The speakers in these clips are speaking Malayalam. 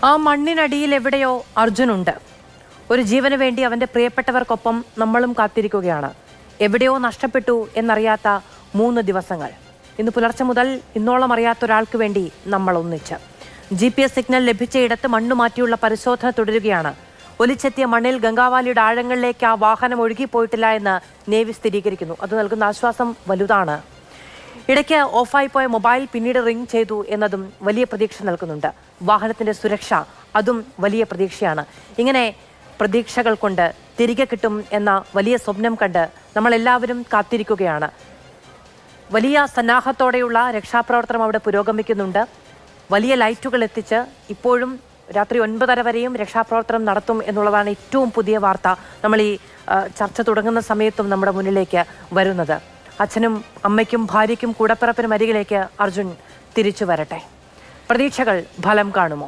ആ മണ്ണിനടിയിൽ എവിടെയോ അർജുനുണ്ട് ഒരു ജീവന് വേണ്ടി അവന്റെ പ്രിയപ്പെട്ടവർക്കൊപ്പം നമ്മളും കാത്തിരിക്കുകയാണ് എവിടെയോ നഷ്ടപ്പെട്ടു എന്നറിയാത്ത മൂന്ന് ദിവസങ്ങൾ ഇന്ന് പുലർച്ചെ മുതൽ ഇന്നോളം അറിയാത്ത ഒരാൾക്ക് വേണ്ടി നമ്മൾ ഒന്നിച്ച് ജി പി എസ് സിഗ്നൽ ലഭിച്ചയിടത്ത് മണ്ണ് മാറ്റിയുള്ള പരിശോധന തുടരുകയാണ് ഒലിച്ചെത്തിയ മണ്ണിൽ ഗംഗാവാലിയുടെ ആഴങ്ങളിലേക്ക് ആ വാഹനം ഒഴുകിപ്പോയിട്ടില്ല എന്ന് നേവി സ്ഥിരീകരിക്കുന്നു അത് നൽകുന്ന ആശ്വാസം വലുതാണ് ഇടയ്ക്ക് ഓഫായി പോയ മൊബൈൽ പിന്നീട് റിംഗ് ചെയ്തു എന്നതും വലിയ പ്രതീക്ഷ നൽകുന്നുണ്ട് വാഹനത്തിന്റെ സുരക്ഷ അതും വലിയ പ്രതീക്ഷയാണ് ഇങ്ങനെ പ്രതീക്ഷകൾ കൊണ്ട് തിരികെ കിട്ടും എന്ന വലിയ സ്വപ്നം കണ്ട് നമ്മൾ എല്ലാവരും കാത്തിരിക്കുകയാണ് വലിയ സന്നാഹത്തോടെയുള്ള രക്ഷാപ്രവർത്തനം അവിടെ പുരോഗമിക്കുന്നുണ്ട് വലിയ ലൈറ്റുകൾ എത്തിച്ച് ഇപ്പോഴും രാത്രി ഒൻപതര വരെയും രക്ഷാപ്രവർത്തനം നടത്തും എന്നുള്ളതാണ് ഏറ്റവും പുതിയ വാർത്ത നമ്മൾ ഈ ആ, ചർച്ച തുടങ്ങുന്ന സമയത്തും നമ്മുടെ മുന്നിലേക്ക് വരുന്നത് അച്ഛനും അമ്മയ്ക്കും ഭാര്യയ്ക്കും കൂടപ്പിറപ്പിനും അരികിലേക്ക് അർജുൻ തിരിച്ചു വരട്ടെ പ്രതീക്ഷകൾ ഫലം കാണുമോ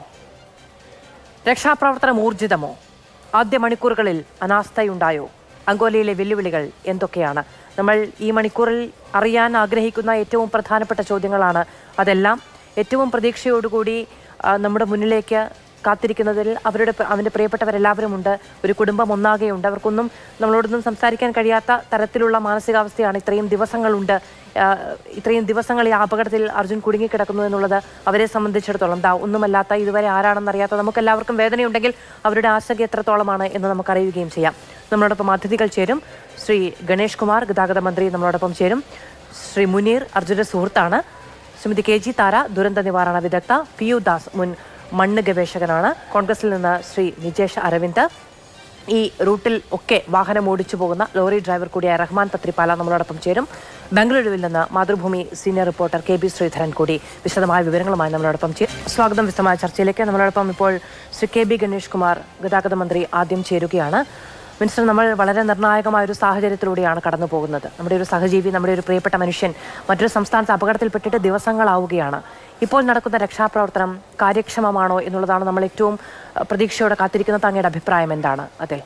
രക്ഷാപ്രവർത്തനം ഊർജിതമോ ആദ്യ മണിക്കൂറുകളിൽ അനാസ്ഥയുണ്ടായോ അങ്കോലയിലെ വെല്ലുവിളികൾ എന്തൊക്കെയാണ് നമ്മൾ ഈ മണിക്കൂറിൽ അറിയാൻ ആഗ്രഹിക്കുന്ന ഏറ്റവും പ്രധാനപ്പെട്ട ചോദ്യങ്ങളാണ് അതെല്ലാം ഏറ്റവും പ്രതീക്ഷയോടുകൂടി ആ, നമ്മുടെ മുന്നിലേക്ക് കാത്തിരിക്കുന്നതിൽ അവരുടെ പ്ര- അവൻ്റെ പ്രിയപ്പെട്ടവരെല്ലാവരും ഉണ്ട് ഒരു കുടുംബം ഒന്നാകെയുണ്ട് അവർക്കൊന്നും നമ്മളോടൊന്നും സംസാരിക്കാൻ കഴിയാത്ത തരത്തിലുള്ള മാനസികാവസ്ഥയാണ് ഇത്രയും ദിവസങ്ങളുണ്ട് ആ, ഇത്രയും ദിവസങ്ങൾ ഈ അപകടത്തിൽ അർജുൻ കുടുങ്ങിക്കിടക്കുന്നു എന്നുള്ളത് അവരെ സംബന്ധിച്ചിടത്തോളം ദാ ഒന്നുമല്ലാത്ത ഇതുവരെ ആരാണെന്നറിയാത്ത നമുക്കെല്ലാവർക്കും വേദനയുണ്ടെങ്കിൽ അവരുടെ ആശങ്ക എത്രത്തോളമാണ് എന്ന് നമുക്കറിയുകയും ചെയ്യാം നമ്മളോടൊപ്പം അതിഥികൾ ചേരും ശ്രീ ഗണേഷ് കുമാർ ഗതാഗത മന്ത്രി നമ്മളോടൊപ്പം ചേരും ശ്രീ മുനീർ അർജുന്റെ സുഹൃത്താണ് ശ്രീമതി കെ ജി താര ദുരന്ത നിവാരണ വിദഗ്ധ പി യു ദാസ് മുൻ മണ്ണ് ഗവേഷകനാണ് കോൺഗ്രസിൽ നിന്ന് ശ്രീ നിജേഷ് അരവിന്ദ് ഈ റൂട്ടിൽ ഒക്കെ വാഹനം ഓടിച്ചു പോകുന്ന ലോറി ഡ്രൈവർ കൂടിയായ റഹ്മാൻ പത്രിപ്പാല നമ്മളോടൊപ്പം ചേരും ബംഗളൂരുവിൽ നിന്ന് Mathrubhumi senior reporter K B Sreedharan കൂടി വിശദമായ വിവരങ്ങളുമായി നമ്മളോടൊപ്പം ചേരും സ്വാഗതം വിശദമായ ചർച്ചയിലേക്ക് നമ്മളോടൊപ്പം ഇപ്പോൾ ശ്രീ കെ ബി ഗണേഷ് കുമാർ ഗതാഗത മന്ത്രി ആദ്യം ചേരുകയാണ് മിനിസ്റ്റർ നമ്മൾ വളരെ നിർണായകമായ ഒരു സാഹചര്യത്തിലൂടെയാണ് കടന്നു പോകുന്നത് നമ്മുടെ ഒരു സഹജീവി നമ്മുടെ ഒരു പ്രിയപ്പെട്ട മനുഷ്യൻ മറ്റൊരു സംസ്ഥാനത്ത് അപകടത്തിൽപ്പെട്ടിട്ട് ദിവസങ്ങളാവുകയാണ് ഇപ്പോൾ നടക്കുന്ന രക്ഷാപ്രവർത്തനം കാര്യക്ഷമമാണോ എന്നുള്ളതാണ് നമ്മൾ ഏറ്റവും അഹ്, പ്രതീക്ഷയോടെ കാത്തിരിക്കുന്ന താങ്കളുടെ അഭിപ്രായം എന്താണ് അതെ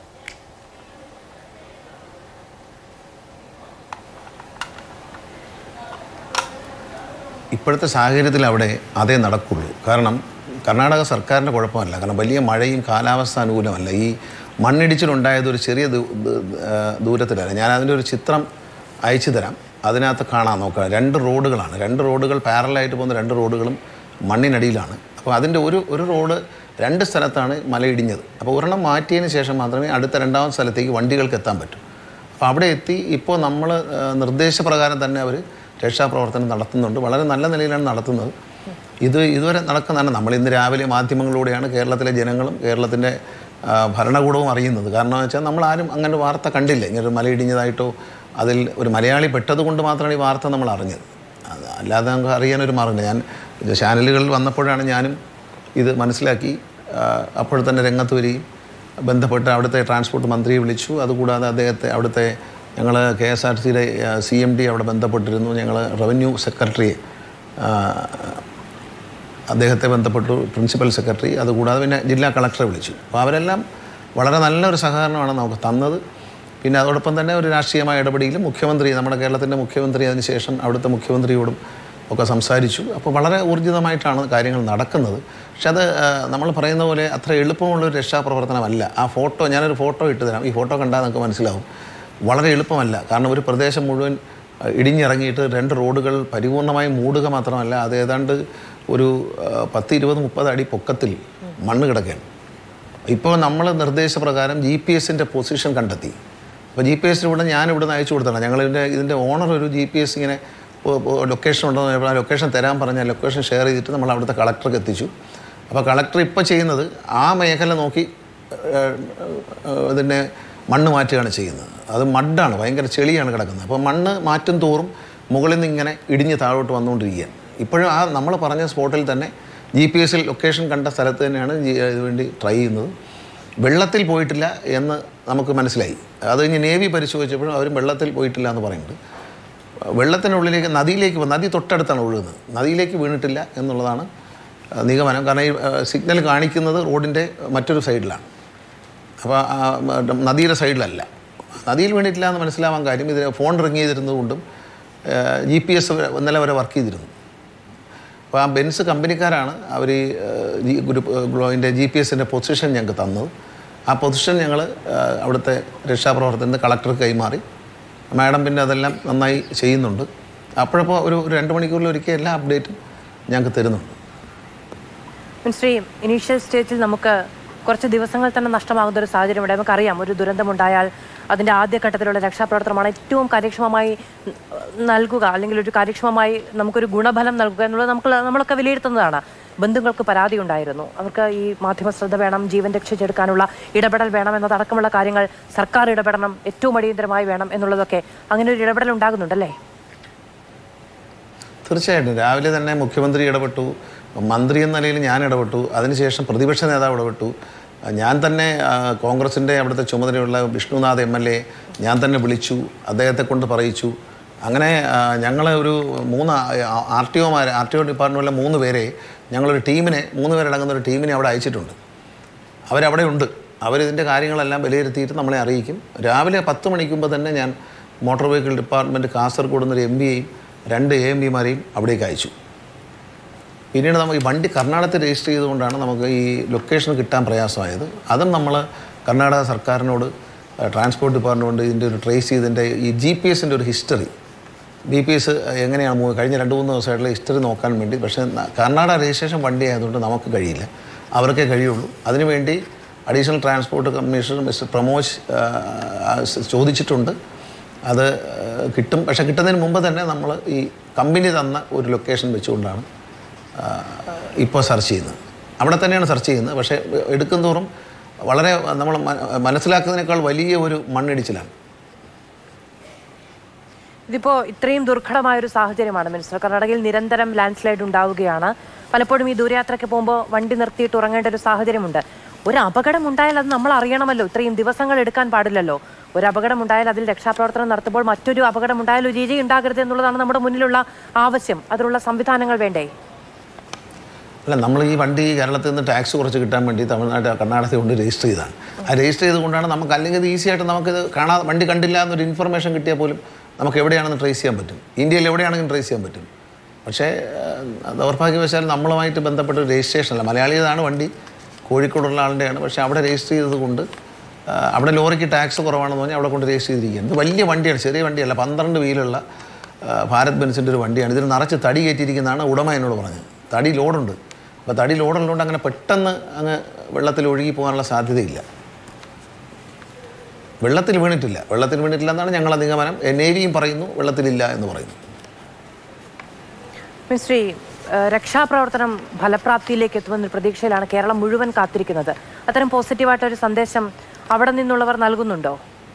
ഇപ്പോഴത്തെ സാഹചര്യത്തിൽ അവിടെ അതേ നടക്കുള്ളൂ കാരണം കർണാടക സർക്കാരിൻ്റെ കുഴപ്പമല്ല കാരണം വലിയ മഴയും കാലാവസ്ഥ അനുകൂലമല്ല ഈ മണ്ണിടിച്ചിലുണ്ടായത് ഒരു ചെറിയ ദൂ- ദൂ- ആ, ദൂരത്തിലല്ല ഞാൻ അതിൻ്റെ ഒരു ചിത്രം അയച്ചു തരാം അതിനകത്ത് കാണാൻ നോക്കാം രണ്ട് റോഡുകളാണ് രണ്ട് റോഡുകൾ പാരലായിട്ട് പോകുന്ന രണ്ട് റോഡുകളും മണ്ണിനടിയിലാണ് അപ്പോൾ അതിൻ്റെ ഒരു ഒരു റോഡ് രണ്ട് സ്ഥലത്താണ് മലയിടിഞ്ഞത് അപ്പോൾ ഒരെണ്ണം മാറ്റിയതിന് ശേഷം മാത്രമേ അടുത്ത രണ്ടാമത്തെ സ്ഥലത്തേക്ക് വണ്ടികൾക്ക് എത്താൻ പറ്റൂ അപ്പോൾ അവിടെ എത്തി ഇപ്പോൾ നമ്മൾ നിർദ്ദേശപ്രകാരം തന്നെ അവർ രക്ഷാപ്രവർത്തനം നടത്തുന്നുണ്ട് വളരെ നല്ല നിലയിലാണ് നടത്തുന്നത് ഇത് ഇതുവരെ നടക്കുന്നതാണ് നമ്മൾ ഇന്ന് രാവിലെ മാധ്യമങ്ങളിലൂടെയാണ് കേരളത്തിലെ ജനങ്ങളും കേരളത്തിൻ്റെ ആ, ഭരണകൂടവും അറിയുന്നത് കാരണം എന്ന് വെച്ചാൽ നമ്മളാരും അങ്ങനെ വാർത്ത കണ്ടില്ല ഇങ്ങനെ ഒരു മലയിടിഞ്ഞതായിട്ടോ അതിൽ ഒരു മലയാളി പെട്ടത് കൊണ്ട് മാത്രമാണ് ഈ വാർത്ത നമ്മൾ അറിഞ്ഞത് അത് അല്ലാതെ നമുക്ക് അറിയാനൊരു മാർഗ്ഗമില്ല ഞാൻ ഇത് ചാനലുകളിൽ വന്നപ്പോഴാണ് ഞാനും ഇത് മനസ്സിലാക്കി ആ, അപ്പോൾ തന്നെ രംഗത്ത് വരികയും ബന്ധപ്പെട്ട് അവിടുത്തെ ട്രാൻസ്പോർട്ട് മന്ത്രിയെ വിളിച്ചു അതുകൂടാതെ അദ്ദേഹത്തെ അവിടുത്തെ ഞങ്ങൾ കെ എസ് ആർ സിയുടെ സി എം ഡി അവിടെ ബന്ധപ്പെട്ടിരുന്നു ഞങ്ങൾ റവന്യൂ സെക്രട്ടറിയെ ആ, അദ്ദേഹത്തെ ബന്ധപ്പെട്ടു പ്രിൻസിപ്പൽ സെക്രട്ടറി അതുകൂടാതെ പിന്നെ ജില്ലാ കളക്ടറെ വിളിച്ചു അപ്പോൾ അവരെല്ലാം വളരെ നല്ലൊരു സഹകരണമാണ് നമുക്ക് തന്നത് പിന്നെ അതോടൊപ്പം തന്നെ ഒരു രാഷ്ട്രീയമായ ഇടപെടലും മുഖ്യമന്ത്രി നമ്മുടെ കേരളത്തിൻ്റെ മുഖ്യമന്ത്രി അതിനുശേഷം അവിടുത്തെ മുഖ്യമന്ത്രിയോടും ഒക്കെ സംസാരിച്ചു അപ്പോൾ വളരെ ഊർജിതമായിട്ടാണ് കാര്യങ്ങൾ നടക്കുന്നത് പക്ഷെ അത് ആ, നമ്മൾ പറയുന്ന പോലെ അത്ര എളുപ്പമുള്ളൊരു രക്ഷാപ്രവർത്തനമല്ല ആ ഫോട്ടോ ഞാനൊരു ഫോട്ടോ ഇട്ട് തരാം ഈ ഫോട്ടോ കണ്ടാൽ നമുക്ക് മനസ്സിലാവും വളരെ എളുപ്പമല്ല കാരണം ഒരു പ്രദേശം മുഴുവൻ അഹ് ഇടിഞ്ഞിറങ്ങിയിട്ട് രണ്ട് റോഡുകൾ പരിപൂർണമായി മൂടുക മാത്രമല്ല അത് ഏതാണ്ട് ഒരു അഹ് പത്ത് ഇരുപത് മുപ്പത് അടി പൊക്കത്തിൽ മണ്ണ് കിടക്കുകയാണ് ഇപ്പോൾ നമ്മൾ നിർദ്ദേശപ്രകാരം ജി പി എസിൻ്റെ പൊസിഷൻ കണ്ടെത്തി അപ്പോൾ ജി പി എസിലൂടെ ഞാൻ ഇവിടെ നിന്ന് അയച്ചു കൊടുത്തതാണ് ഞങ്ങളിതിൻ്റെ ഇതിൻ്റെ ഓണർ ഒരു ജി പി എസ് ഇങ്ങനെ ലൊക്കേഷൻ ഉണ്ടോ എന്ന് പറഞ്ഞപ്പോൾ ആ ലൊക്കേഷൻ തരാൻ പറഞ്ഞ ലൊക്കേഷൻ ഷെയർ ചെയ്തിട്ട് നമ്മൾ അവിടുത്തെ കളക്ടർക്ക് എത്തിച്ചു അപ്പോൾ കളക്ടർ ഇപ്പോൾ ചെയ്യുന്നത് ആ മേഖല നോക്കി ഏഹ്, ഏഹ്, ഇതിനെ മണ്ണ് മാറ്റുകയാണ് ചെയ്യുന്നത് അത് മഡാണ് ഭയങ്കര ചെളിയാണ് കിടക്കുന്നത് അപ്പോൾ മണ്ണ് മാറ്റും തോറും മുകളിൽ നിന്ന് ഇങ്ങനെ ഇടിഞ്ഞ് താഴോട്ട് വന്നുകൊണ്ടിരിക്കുകയാണ് ഇപ്പോഴും ആ നമ്മൾ പറഞ്ഞ സ്പോട്ടിൽ തന്നെ ജി പി എസിൽ ലൊക്കേഷൻ കണ്ട സ്ഥലത്ത് തന്നെയാണ് ജി- ഇത് വേണ്ടി ട്രൈ ചെയ്യുന്നത് വെള്ളത്തിൽ പോയിട്ടില്ല എന്ന് നമുക്ക് മനസ്സിലായി അത് കഴിഞ്ഞ് നേവി പരിശോധിച്ചപ്പോഴും അവരും വെള്ളത്തിൽ പോയിട്ടില്ല എന്ന് പറയുന്നുണ്ട് വെള്ളത്തിനുള്ളിലേക്ക് നദിയിലേക്ക് പോ- നദി തൊട്ടടുത്താണ് ഒഴുകുന്നത് നദിയിലേക്ക് വീണിട്ടില്ല എന്നുള്ളതാണ് ആ, നിഗമനം കാരണം ഈ സിഗ്നൽ കാണിക്കുന്നത് റോഡിൻ്റെ മറ്റൊരു സൈഡിലാണ് അപ്പോൾ ആ, മ- നദിയുടെ സൈഡിലല്ല നദിയിൽ വീണിട്ടില്ല എന്ന് മനസ്സിലാവാൻ കാര്യം ഇത് ഫോൺ റിങ് ചെയ്തിരുന്നത് കൊണ്ടും ജി പി എസ് ഇന്നലെ വരെ വർക്ക് ചെയ്തിരുന്നു അപ്പോൾ ആ ബെൻസ് കമ്പനിക്കാരാണ് അവർ ഈ ഏഹ്, ജി ഗ്രൂപ്പ് ഗ്ലോയിൻ്റെ ജി പി എസിൻ്റെ പൊസിഷൻ ഞങ്ങൾക്ക് തന്നത് ആ പൊസിഷൻ ഞങ്ങൾ അവിടുത്തെ രക്ഷാപ്രവർത്തനത്തിന് കളക്ടർക്ക് കൈമാറി മാഡം പിന്നെ അതെല്ലാം നന്നായി ചെയ്യുന്നുണ്ട് അപ്പോഴപ്പോൾ ഒരു ഒരു രണ്ട് മണിക്കൂറിൽ ഒരിക്കൽ എല്ലാ അപ്ഡേറ്റും ഞങ്ങൾക്ക് തരുന്നുണ്ട് ശ്രീ ഇനീഷ്യൽ സ്റ്റേജിൽ നമുക്ക് കുറച്ച് ദിവസങ്ങൾ തന്നെ നഷ്ടമാകുന്ന ഒരു സാഹചര്യമുണ്ട് നമുക്കറിയാം ഒരു ദുരന്തമുണ്ടായാൽ അതിൻ്റെ ആദ്യഘട്ടത്തിലുള്ള രക്ഷാപ്രവർത്തനമാണ് ഏറ്റവും കാര്യക്ഷമമായി നൽകുക അല്ലെങ്കിൽ ഒരു കാര്യക്ഷമമായി നമുക്കൊരു ഗുണഫലം നൽകുക എന്നുള്ളത് നമുക്ക് നമ്മളൊക്കെ വിലയിരുത്തുന്നതാണ് ബന്ധുക്കൾക്ക് പരാതി ഉണ്ടായിരുന്നു അവർക്ക് ഈ മാധ്യമ ശ്രദ്ധ വേണം ജീവൻ രക്ഷിച്ചെടുക്കാനുള്ള ഇടപെടൽ വേണം എന്നതടക്കമുള്ള കാര്യങ്ങൾ സർക്കാർ ഇടപെടണം ഏറ്റവും അടിയന്തരമായി വേണം എന്നുള്ളതൊക്കെ അങ്ങനെ ഒരു ഇടപെടൽ ഉണ്ടാകുന്നുണ്ടല്ലേ തീർച്ചയായിട്ടും രാവിലെ തന്നെ മുഖ്യമന്ത്രി ഇടപെട്ടു മന്ത്രി എന്ന നിലയിൽ ഞാൻ ഇടപെട്ടു അതിനുശേഷം പ്രതിപക്ഷ നേതാവ് ഇടപെട്ടു ഞാൻ തന്നെ ആ, കോൺഗ്രസിൻ്റെ അവിടുത്തെ ചുമതലയുള്ള വിഷ്ണുനാഥ് എം എൽ എ ഞാൻ തന്നെ വിളിച്ചു അദ്ദേഹത്തെ കൊണ്ട് പറയിച്ചു അങ്ങനെ ഞങ്ങൾ ഒരു മൂന്ന് ആർ ടി ഒമാർ ആർ ടി ഒ ഡിപ്പാർട്ട്മെൻറ്റിലെ മൂന്ന് പേരെ ഞങ്ങളൊരു ടീമിനെ മൂന്ന് പേരടങ്ങുന്ന ഒരു ടീമിനെ അവിടെ അയച്ചിട്ടുണ്ട് അവരവിടെ ഉണ്ട് അവരിതിൻ്റെ കാര്യങ്ങളെല്ലാം വിലയിരുത്തിയിട്ട് നമ്മളെ അറിയിക്കും രാവിലെ പത്ത് മണിക്കുമ്പോൾ തന്നെ ഞാൻ മോട്ടോർ വെഹിക്കിൾ ഡിപ്പാർട്ട്മെൻറ്റ് കാസർഗോഡ് നിന്നൊരു എം ബിയെയും രണ്ട് എ എം പിമാരെയും അവിടേക്ക് അയച്ചു പിന്നീട് നമുക്ക് ഈ വണ്ടി കർണാടകത്തിൽ രജിസ്റ്റർ ചെയ്തുകൊണ്ടാണ് നമുക്ക് ഈ ലൊക്കേഷൻ കിട്ടാൻ പ്രയാസമായത് അതും നമ്മൾ കർണാടക സർക്കാരിനോട് ട്രാൻസ്പോർട്ട് ഡിപ്പാർട്ട്മെൻറ്റ് ഇതിൻ്റെ ഒരു ട്രേസ് ചെയ്തതിൻ്റെ ഈ ജി പി എസിൻ്റെ ഒരു ഹിസ്റ്ററി ബി പി എസ് എങ്ങനെയാണ് മൂവ് കഴിഞ്ഞ രണ്ട് മൂന്ന് ദിവസമായിട്ടുള്ള ഹിസ്റ്ററി നോക്കാൻ വേണ്ടി പക്ഷേ ന- കർണാടക രജിസ്ട്രേഷൻ വണ്ടി ആയതുകൊണ്ട് നമുക്ക് കഴിയില്ല അവർക്കേ കഴിയുള്ളൂ അതിനുവേണ്ടി additional transport commissioner mister Pramod ആ, ആ, സ് ചോദിച്ചിട്ടുണ്ട് അത് ആ, കിട്ടും പക്ഷേ കിട്ടുന്നതിന് മുമ്പ് തന്നെ നമ്മൾ ഈ കമ്പനി തന്ന ഒരു ലൊക്കേഷൻ വെച്ചുകൊണ്ടാണ് ഇപ്പോൾ സെർച്ച് ചെയ്യുന്നത് അവിടെ തന്നെയാണ് സെർച്ച് ചെയ്യുന്നത് പക്ഷേ എടുക്കും തോറും വളരെ നമ്മൾ മ- മനസ്സിലാക്കുന്നതിനേക്കാൾ വലിയ ഒരു മണ്ണിടിച്ചിലാണ് ഇതിപ്പോ ഇത്രയും ദുർഘടമായ ഒരു സാഹചര്യമാണ് മിനിസ്റ്റർ കർണാടകയിൽ നിരന്തരം ലാൻഡ് സ്ലൈഡ് ഉണ്ടാവുകയാണ് പലപ്പോഴും ഈ ദൂരയാത്രയ്ക്ക് പോകുമ്പോൾ വണ്ടി നിർത്തിയിട്ട് ഉറങ്ങേണ്ട ഒരു സാഹചര്യമുണ്ട് ഒരു അപകടം ഉണ്ടായാൽ അത് നമ്മൾ അറിയണമല്ലോ ഇത്രയും ദിവസങ്ങൾ എടുക്കാൻ പാടില്ലല്ലോ ഒരു അപകടം ഉണ്ടായാൽ അതിൽ രക്ഷാപ്രവർത്തനം നടത്തുമ്പോൾ മറ്റൊരു അപകടം ഉണ്ടായാൽ ഒരു രീതി ഉണ്ടാകരുത് എന്നുള്ളതാണ് നമ്മുടെ മുന്നിലുള്ള ആവശ്യം അതിനുള്ള സംവിധാനങ്ങൾ വേണ്ടേ അല്ല നമ്മൾ ഈ വണ്ടി കേരളത്തിൽ നിന്ന് ടാക്സ് കുറച്ച് കിട്ടാൻ വേണ്ടി തമിഴ്നാട് കർണാടകത്തിൽ കൊണ്ട് രജിസ്റ്റർ ചെയ്തതാണ് ആ രജിസ്റ്റർ ചെയ്തുകൊണ്ടാണ് നമുക്ക് അല്ലെങ്കിൽ ഇത് ഈസി ആയിട്ട് നമുക്കിത് കാണാതെ വണ്ടി കണ്ടില്ല എന്നൊരു ഇൻഫർമേഷൻ കിട്ടിയാൽ പോലും നമുക്ക് എവിടെയാണെന്ന് ട്രേസ് ചെയ്യാൻ പറ്റും ഇന്ത്യയിൽ എവിടെയാണെങ്കിലും ട്രേസ് ചെയ്യാൻ പറ്റും പക്ഷേ ആ, ദൗർഭാഗ്യവശാൽ നമ്മളുമായിട്ട് ബന്ധപ്പെട്ട ഒരു രജിസ്ട്രേഷൻ അല്ല മലയാളിയതാണ് വണ്ടി കോഴിക്കോടുള്ള ആളുടെയാണ് പക്ഷേ അവിടെ രജിസ്റ്റർ ചെയ്തത് കൊണ്ട് ആ, അവിടെ ലോറിക്ക് ടാക്സ് കുറവാണെന്ന് പറഞ്ഞാൽ അവിടെ കൊണ്ട് രജിസ്റ്റർ ചെയ്തിരിക്കുകയാണ് ഇത് വലിയ വണ്ടിയാണ് ചെറിയ വണ്ടിയല്ല പന്ത്രണ്ട് വീലുള്ള ആ, ഭാരത് ബെൻസിൻ്റെ ഒരു വണ്ടിയാണ് ഇതിൽ നിറച്ച് തടി കയറ്റിയിരിക്കുന്നതാണ് ഉടമ എന്നോട് പറഞ്ഞത് തടി ലോഡുണ്ട് അപ്പോൾ തടി ലോഡുള്ളതുകൊണ്ട് അങ്ങനെ പെട്ടെന്ന് അങ്ങ് വെള്ളത്തിൽ ഒഴുകി പോകാനുള്ള സാധ്യതയില്ല വെള്ളത്തിൽ വീണിട്ടില്ല വെള്ളത്തിൽ വീണിട്ടില്ല എന്നാണ് ഞങ്ങളെ നിഗമനം നേവിയും പറയുന്നു വെള്ളത്തിലില്ല എന്ന് പറയുന്നു മിസ്ട്രി രക്ഷാപ്രവർത്തനം ഫലപ്രാപ്തിയിലേക്ക് എത്തുമെന്നൊരു പ്രതീക്ഷയിലാണ് കേരളം മുഴുവൻ കാത്തിരിക്കുന്നത് അത്തരം പോസിറ്റീവായിട്ടൊരു സന്ദേശം അവിടെ നിന്നുള്ളവർ നൽകുന്നുണ്ടോ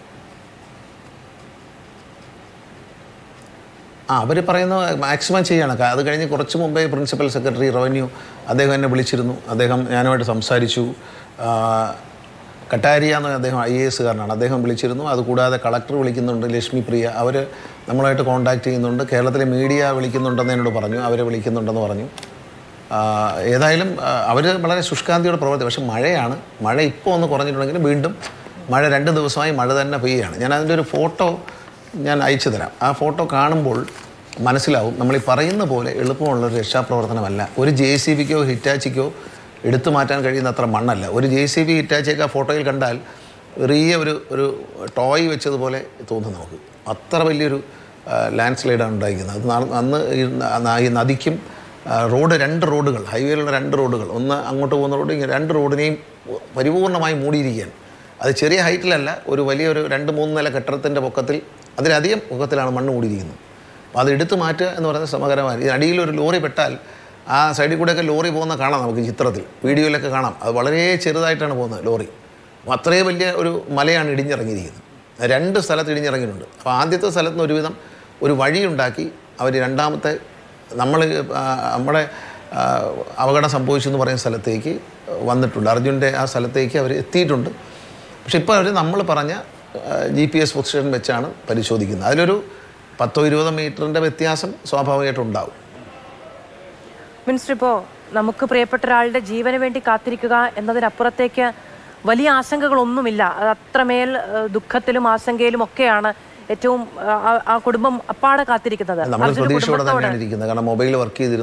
ആ അവർ പറയുന്ന മാക്സിമം ചെയ്യണം കാ- അത് കഴിഞ്ഞ് കുറച്ച് മുമ്പേ പ്രിൻസിപ്പൽ സെക്രട്ടറി റവന്യൂ അദ്ദേഹം എന്നെ വിളിച്ചിരുന്നു അദ്ദേഹം ഞാനുമായിട്ട് സംസാരിച്ചു ആ, കട്ടാരിയ എന്ന് അദ്ദേഹം ഐ എ എസ്സുകാരനാണ് അദ്ദേഹം വിളിച്ചിരുന്നു അതുകൂടാതെ കളക്ടർ വിളിക്കുന്നുണ്ട് ലക്ഷ്മി പ്രിയ അവർ നമ്മളായിട്ട് കോൺടാക്ട് ചെയ്യുന്നുണ്ട് കേരളത്തിലെ മീഡിയ വിളിക്കുന്നുണ്ടെന്ന് എന്നോട് പറഞ്ഞു അവരെ വിളിക്കുന്നുണ്ടെന്ന് പറഞ്ഞു ആ, ഏതായാലും അവർ വളരെ ശുഷ്കാന്തിയോടെ പ്രവർത്തി പക്ഷേ മഴയാണ് മഴ ഇപ്പോൾ ഒന്ന് കുറഞ്ഞിട്ടുണ്ടെങ്കിലും വീണ്ടും മഴ രണ്ട് ദിവസമായി മഴ തന്നെ പെയ്യുകയാണ് ഞാൻ അതിൻ്റെ ഒരു ഫോട്ടോ ഞാൻ അയച്ചു തരാം ആ ഫോട്ടോ കാണുമ്പോൾ മനസ്സിലാവും നമ്മൾ ഈ പറയുന്ന പോലെ എളുപ്പമുള്ളൊരു രക്ഷാപ്രവർത്തനമല്ല ഒരു ജെ സി ബിക്കോ ഹിറ്റാച്ചിക്കോ എടുത്തു മാറ്റാൻ കഴിയുന്ന അത്ര മണ്ണല്ല ഒരു ജെ സി ബി ഹിറ്റാച്ചിയൊക്കെ ആ ഫോട്ടോയിൽ കണ്ടാൽ ചെറിയ ഒരു ഒരു ടോയ് വെച്ചതുപോലെ തോന്നും നമുക്ക് അത്ര വലിയൊരു ലാൻഡ് സ്ലൈഡാണ് ഉണ്ടായിരിക്കുന്നത് അത് നാ- അന്ന് ഈ ന- ഈ നദിക്കും ആ, റോഡ് രണ്ട് റോഡുകൾ ഹൈവേയിലുള്ള രണ്ട് റോഡുകൾ ഒന്ന് അങ്ങോട്ട് പോകുന്ന റോഡ് ഇങ്ങനെ രണ്ട് റോഡിനെയും പരിപൂർണമായി മൂടിയിരിക്കുകയാണ് അത് ചെറിയ ഹൈറ്റിലല്ല ഒരു വലിയൊരു രണ്ട് മൂന്ന് നില കെട്ടിടത്തിൻ്റെ പൊക്കത്തിൽ അതിലധികം പൊക്കത്തിലാണ് മണ്ണ് മൂടിയിരിക്കുന്നത് അപ്പോൾ അത് എടുത്തു മാറ്റുക എന്ന് പറയുന്നത് ശ്രമകരമാണ് ഈ അടിയിൽ ഒരു ലോറി പെട്ടാൽ ആ സൈഡിൽ കൂടെയൊക്കെ ലോറി പോകുന്ന കാണാം നമുക്ക് ഈ ചിത്രത്തിൽ വീഡിയോയിലൊക്കെ കാണാം അത് വളരെ ചെറുതായിട്ടാണ് പോകുന്നത് ലോറി അപ്പോൾ അത്രയും വലിയ ഒരു മലയാണ് ഇടിഞ്ഞിറങ്ങിയിരിക്കുന്നത് രണ്ട് സ്ഥലത്ത് ഇടിഞ്ഞിറങ്ങിയിട്ടുണ്ട് അപ്പോൾ ആദ്യത്തെ സ്ഥലത്ത് നിന്ന് ഒരുവിധം ഒരു വഴിയുണ്ടാക്കി അവർ രണ്ടാമത്തെ നമ്മൾ നമ്മുടെ ആ, അപകടം സംഭവിച്ചു എന്ന് പറയുന്ന സ്ഥലത്തേക്ക് വന്നിട്ടുണ്ട് അർജുൻ്റെ ആ സ്ഥലത്തേക്ക് അവർ എത്തിയിട്ടുണ്ട് പക്ഷെ ഇപ്പോൾ അവർ നമ്മൾ പറഞ്ഞ ജി പി എസ് പൊസിഷൻ വെച്ചാണ് പരിശോധിക്കുന്നത് അതിലൊരു പത്തോ ഇരുപതോ മീറ്ററിൻ്റെ വ്യത്യാസം സ്വാഭാവികമായിട്ടും ഉണ്ടാവും മിനിസ്റ്റർ ഇപ്പോൾ നമുക്ക് പ്രിയപ്പെട്ട ഒരാളുടെ ജീവന് വേണ്ടി കാത്തിരിക്കുക എന്നതിനപ്പുറത്തേക്ക് വലിയ ആശങ്കകളൊന്നുമില്ല അത് അത്രമേൽ ഏഹ്, ദുഃഖത്തിലും ആശങ്കയിലും ഒക്കെയാണ് ഏറ്റവും ആ- ആ- ആ കുടുംബം അപ്പാടെ കാത്തിരിക്കുന്നത് നമ്മൾ അർജുന പ്രതീക്ഷയോടെ കുടുംബത്തോട് തന്നെയാണ് ഇരിക്കുന്നത് കാരണം മൊബൈൽ വർക്ക് ചെയ്തിരുന്നു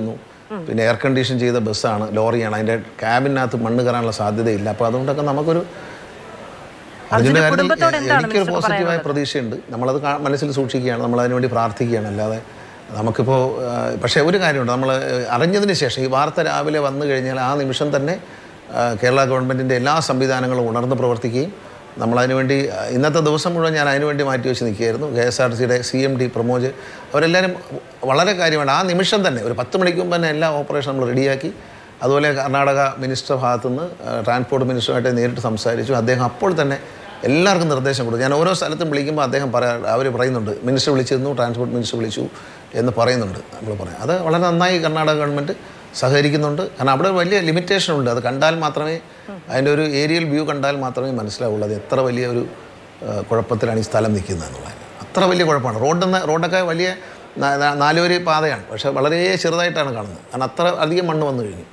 പിന്നെ എയർ കണ്ടീഷൻ ചെയ്ത ബസ്സാണ് ലോറിയാണ് അതിൻ്റെ ക്യാബിനകത്ത് മണ്ണ് കയറാനുള്ള സാധ്യതയില്ല അപ്പോൾ അതുകൊണ്ടൊക്കെ നമുക്കൊരു അതിൻ്റെ കാര്യത്തിൽ കുടുംബത്തോട് എന്താണ് എനിക്കൊരു മിനിസ്റ്റർക്ക് പോസിറ്റീവായ പ്രതീക്ഷയുണ്ട് നമ്മളത് കാ- മനസ്സിൽ സൂക്ഷിക്കുകയാണ് നമ്മൾ അതിനുവേണ്ടി പ്രാർത്ഥിക്കുകയാണ് അല്ലാതെ നമുക്കിപ്പോൾ ആ, പക്ഷേ ഒരു കാര്യമുണ്ട് നമ്മൾ അറിഞ്ഞതിന് ശേഷം ഈ വാർത്ത രാവിലെ വന്നു കഴിഞ്ഞാൽ ആ നിമിഷം തന്നെ ആ, കേരള ഗവൺമെൻറ്റിൻ്റെ എല്ലാ സംവിധാനങ്ങളും ഉണർന്ന് പ്രവർത്തിക്കുകയും നമ്മളതിനുവേണ്ടി ആ, ഇന്നത്തെ ദിവസം മുഴുവൻ ഞാൻ അതിനുവേണ്ടി മാറ്റി വെച്ച് നിൽക്കുകയായിരുന്നു കെ എസ് ആർ ടി സിയുടെ സി എം ഡി പ്രമോജ് അവരെല്ലാവരും വളരെ കാര്യമാണ് ആ നിമിഷം തന്നെ ഒരു പത്ത് മണിക്ക് മുമ്പ് തന്നെ എല്ലാ ഓപ്പറേഷൻ നമ്മൾ റെഡിയാക്കി അതുപോലെ കർണാടക മിനിസ്റ്റർ ഭാഗത്തുനിന്ന് ട്രാൻസ്പോർട്ട് മിനിസ്റ്ററുമായിട്ട് നേരിട്ട് സംസാരിച്ചു അദ്ദേഹം അപ്പോൾ തന്നെ എല്ലാവർക്കും നിർദ്ദേശം കൊടുത്തു ഞാൻ ഓരോ സ്ഥലത്തും വിളിക്കുമ്പോൾ അദ്ദേഹം പറയാ അവർ പറയുന്നുണ്ട് മിനിസ്റ്റർ വിളിച്ചിരുന്നു ട്രാൻസ്പോർട്ട് മിനിസ്റ്റർ വിളിച്ചു എന്ന് പറയുന്നുണ്ട് നമ്മൾ പറയാം അത് വളരെ നന്നായി കർണാടക ഗവൺമെൻറ് സഹകരിക്കുന്നുണ്ട് കാരണം അവിടെ വലിയ ലിമിറ്റേഷൻ ഉണ്ട് അത് കണ്ടാൽ മാത്രമേ അതിൻ്റെ ഒരു ഏരിയൽ വ്യൂ കണ്ടാൽ മാത്രമേ മനസ്സിലാവുള്ളൂ അത് എത്ര വലിയ ഒരു ആ, കുഴപ്പത്തിലാണ് ഈ സ്ഥലം നിൽക്കുന്നത് എന്നുള്ളത് അത്ര വലിയ കുഴപ്പമാണ് റോഡ് റോഡൊക്കെ വലിയ നാ- നാ- നാലുവരി പാതയാണ് പക്ഷേ വളരെ ചെറുതായിട്ടാണ് കാണുന്നത് കാരണം അത്ര അധികം മണ്ണ് വന്നു കഴിഞ്ഞു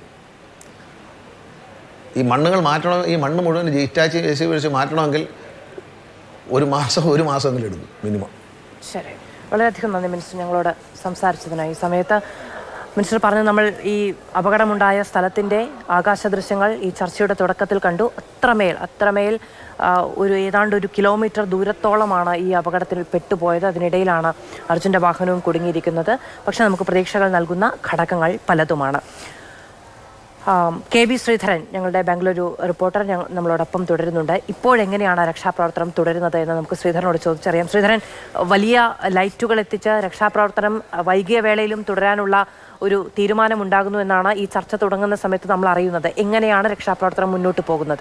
ഈ മണ്ണുകൾ മാറ്റണം ഈ മണ്ണ് മുഴുവൻ ജിറ്റാച്ച് എ സി വിളിച്ച് മാറ്റണമെങ്കിൽ ഒരു മാസം ഒരു മാസമെങ്കിലും എടുക്കും മിനിമം ശരി വളരെയധികം നന്ദി മിനിസ്റ്റർ ഞങ്ങളോട് സംസാരിച്ചതിനായി ഈ സമയത്ത് മിനിസ്റ്റർ പറഞ്ഞു നമ്മൾ ഈ അപകടമുണ്ടായ സ്ഥലത്തിൻ്റെ ആകാശ ദൃശ്യങ്ങൾ ഈ ചർച്ചയുടെ തുടക്കത്തിൽ കണ്ടു അത്രമേൽ അത്രമേൽ ആ, ഒരു ഏതാണ്ട് ഒരു കിലോമീറ്റർ ദൂരത്തോളമാണ് ഈ അപകടത്തിൽ പെട്ടുപോയത് അതിനിടയിലാണ് അർജുൻ്റെ വാഹനവും കുടുങ്ങിയിരിക്കുന്നത് പക്ഷേ നമുക്ക് പ്രതീക്ഷകൾ നൽകുന്ന ഘടകങ്ങൾ പലതുമാണ് ആം, കെ ബി ശ്രീധരൻ ഞങ്ങളുടെ ബാംഗ്ലൂരു റിപ്പോർട്ടർ ഞങ്ങൾ നമ്മളോടൊപ്പം തുടരുന്നുണ്ട് ഇപ്പോഴെങ്ങനെയാണ് രക്ഷാപ്രവർത്തനം തുടരുന്നത് എന്ന് നമുക്ക് ശ്രീധരനോട് ചോദിച്ചറിയാം ശ്രീധരൻ വലിയ ലൈറ്റുകൾ എത്തിച്ച് രക്ഷാപ്രവർത്തനം വൈകിയ വേളയിലും തുടരാനുള്ള ഒരു തീരുമാനമുണ്ടാകുന്നു എന്നാണ് ഈ ചർച്ച തുടങ്ങുന്ന സമയത്ത് നമ്മൾ അറിയുന്നത് എങ്ങനെയാണ് രക്ഷാപ്രവർത്തനം മുന്നോട്ട് പോകുന്നത്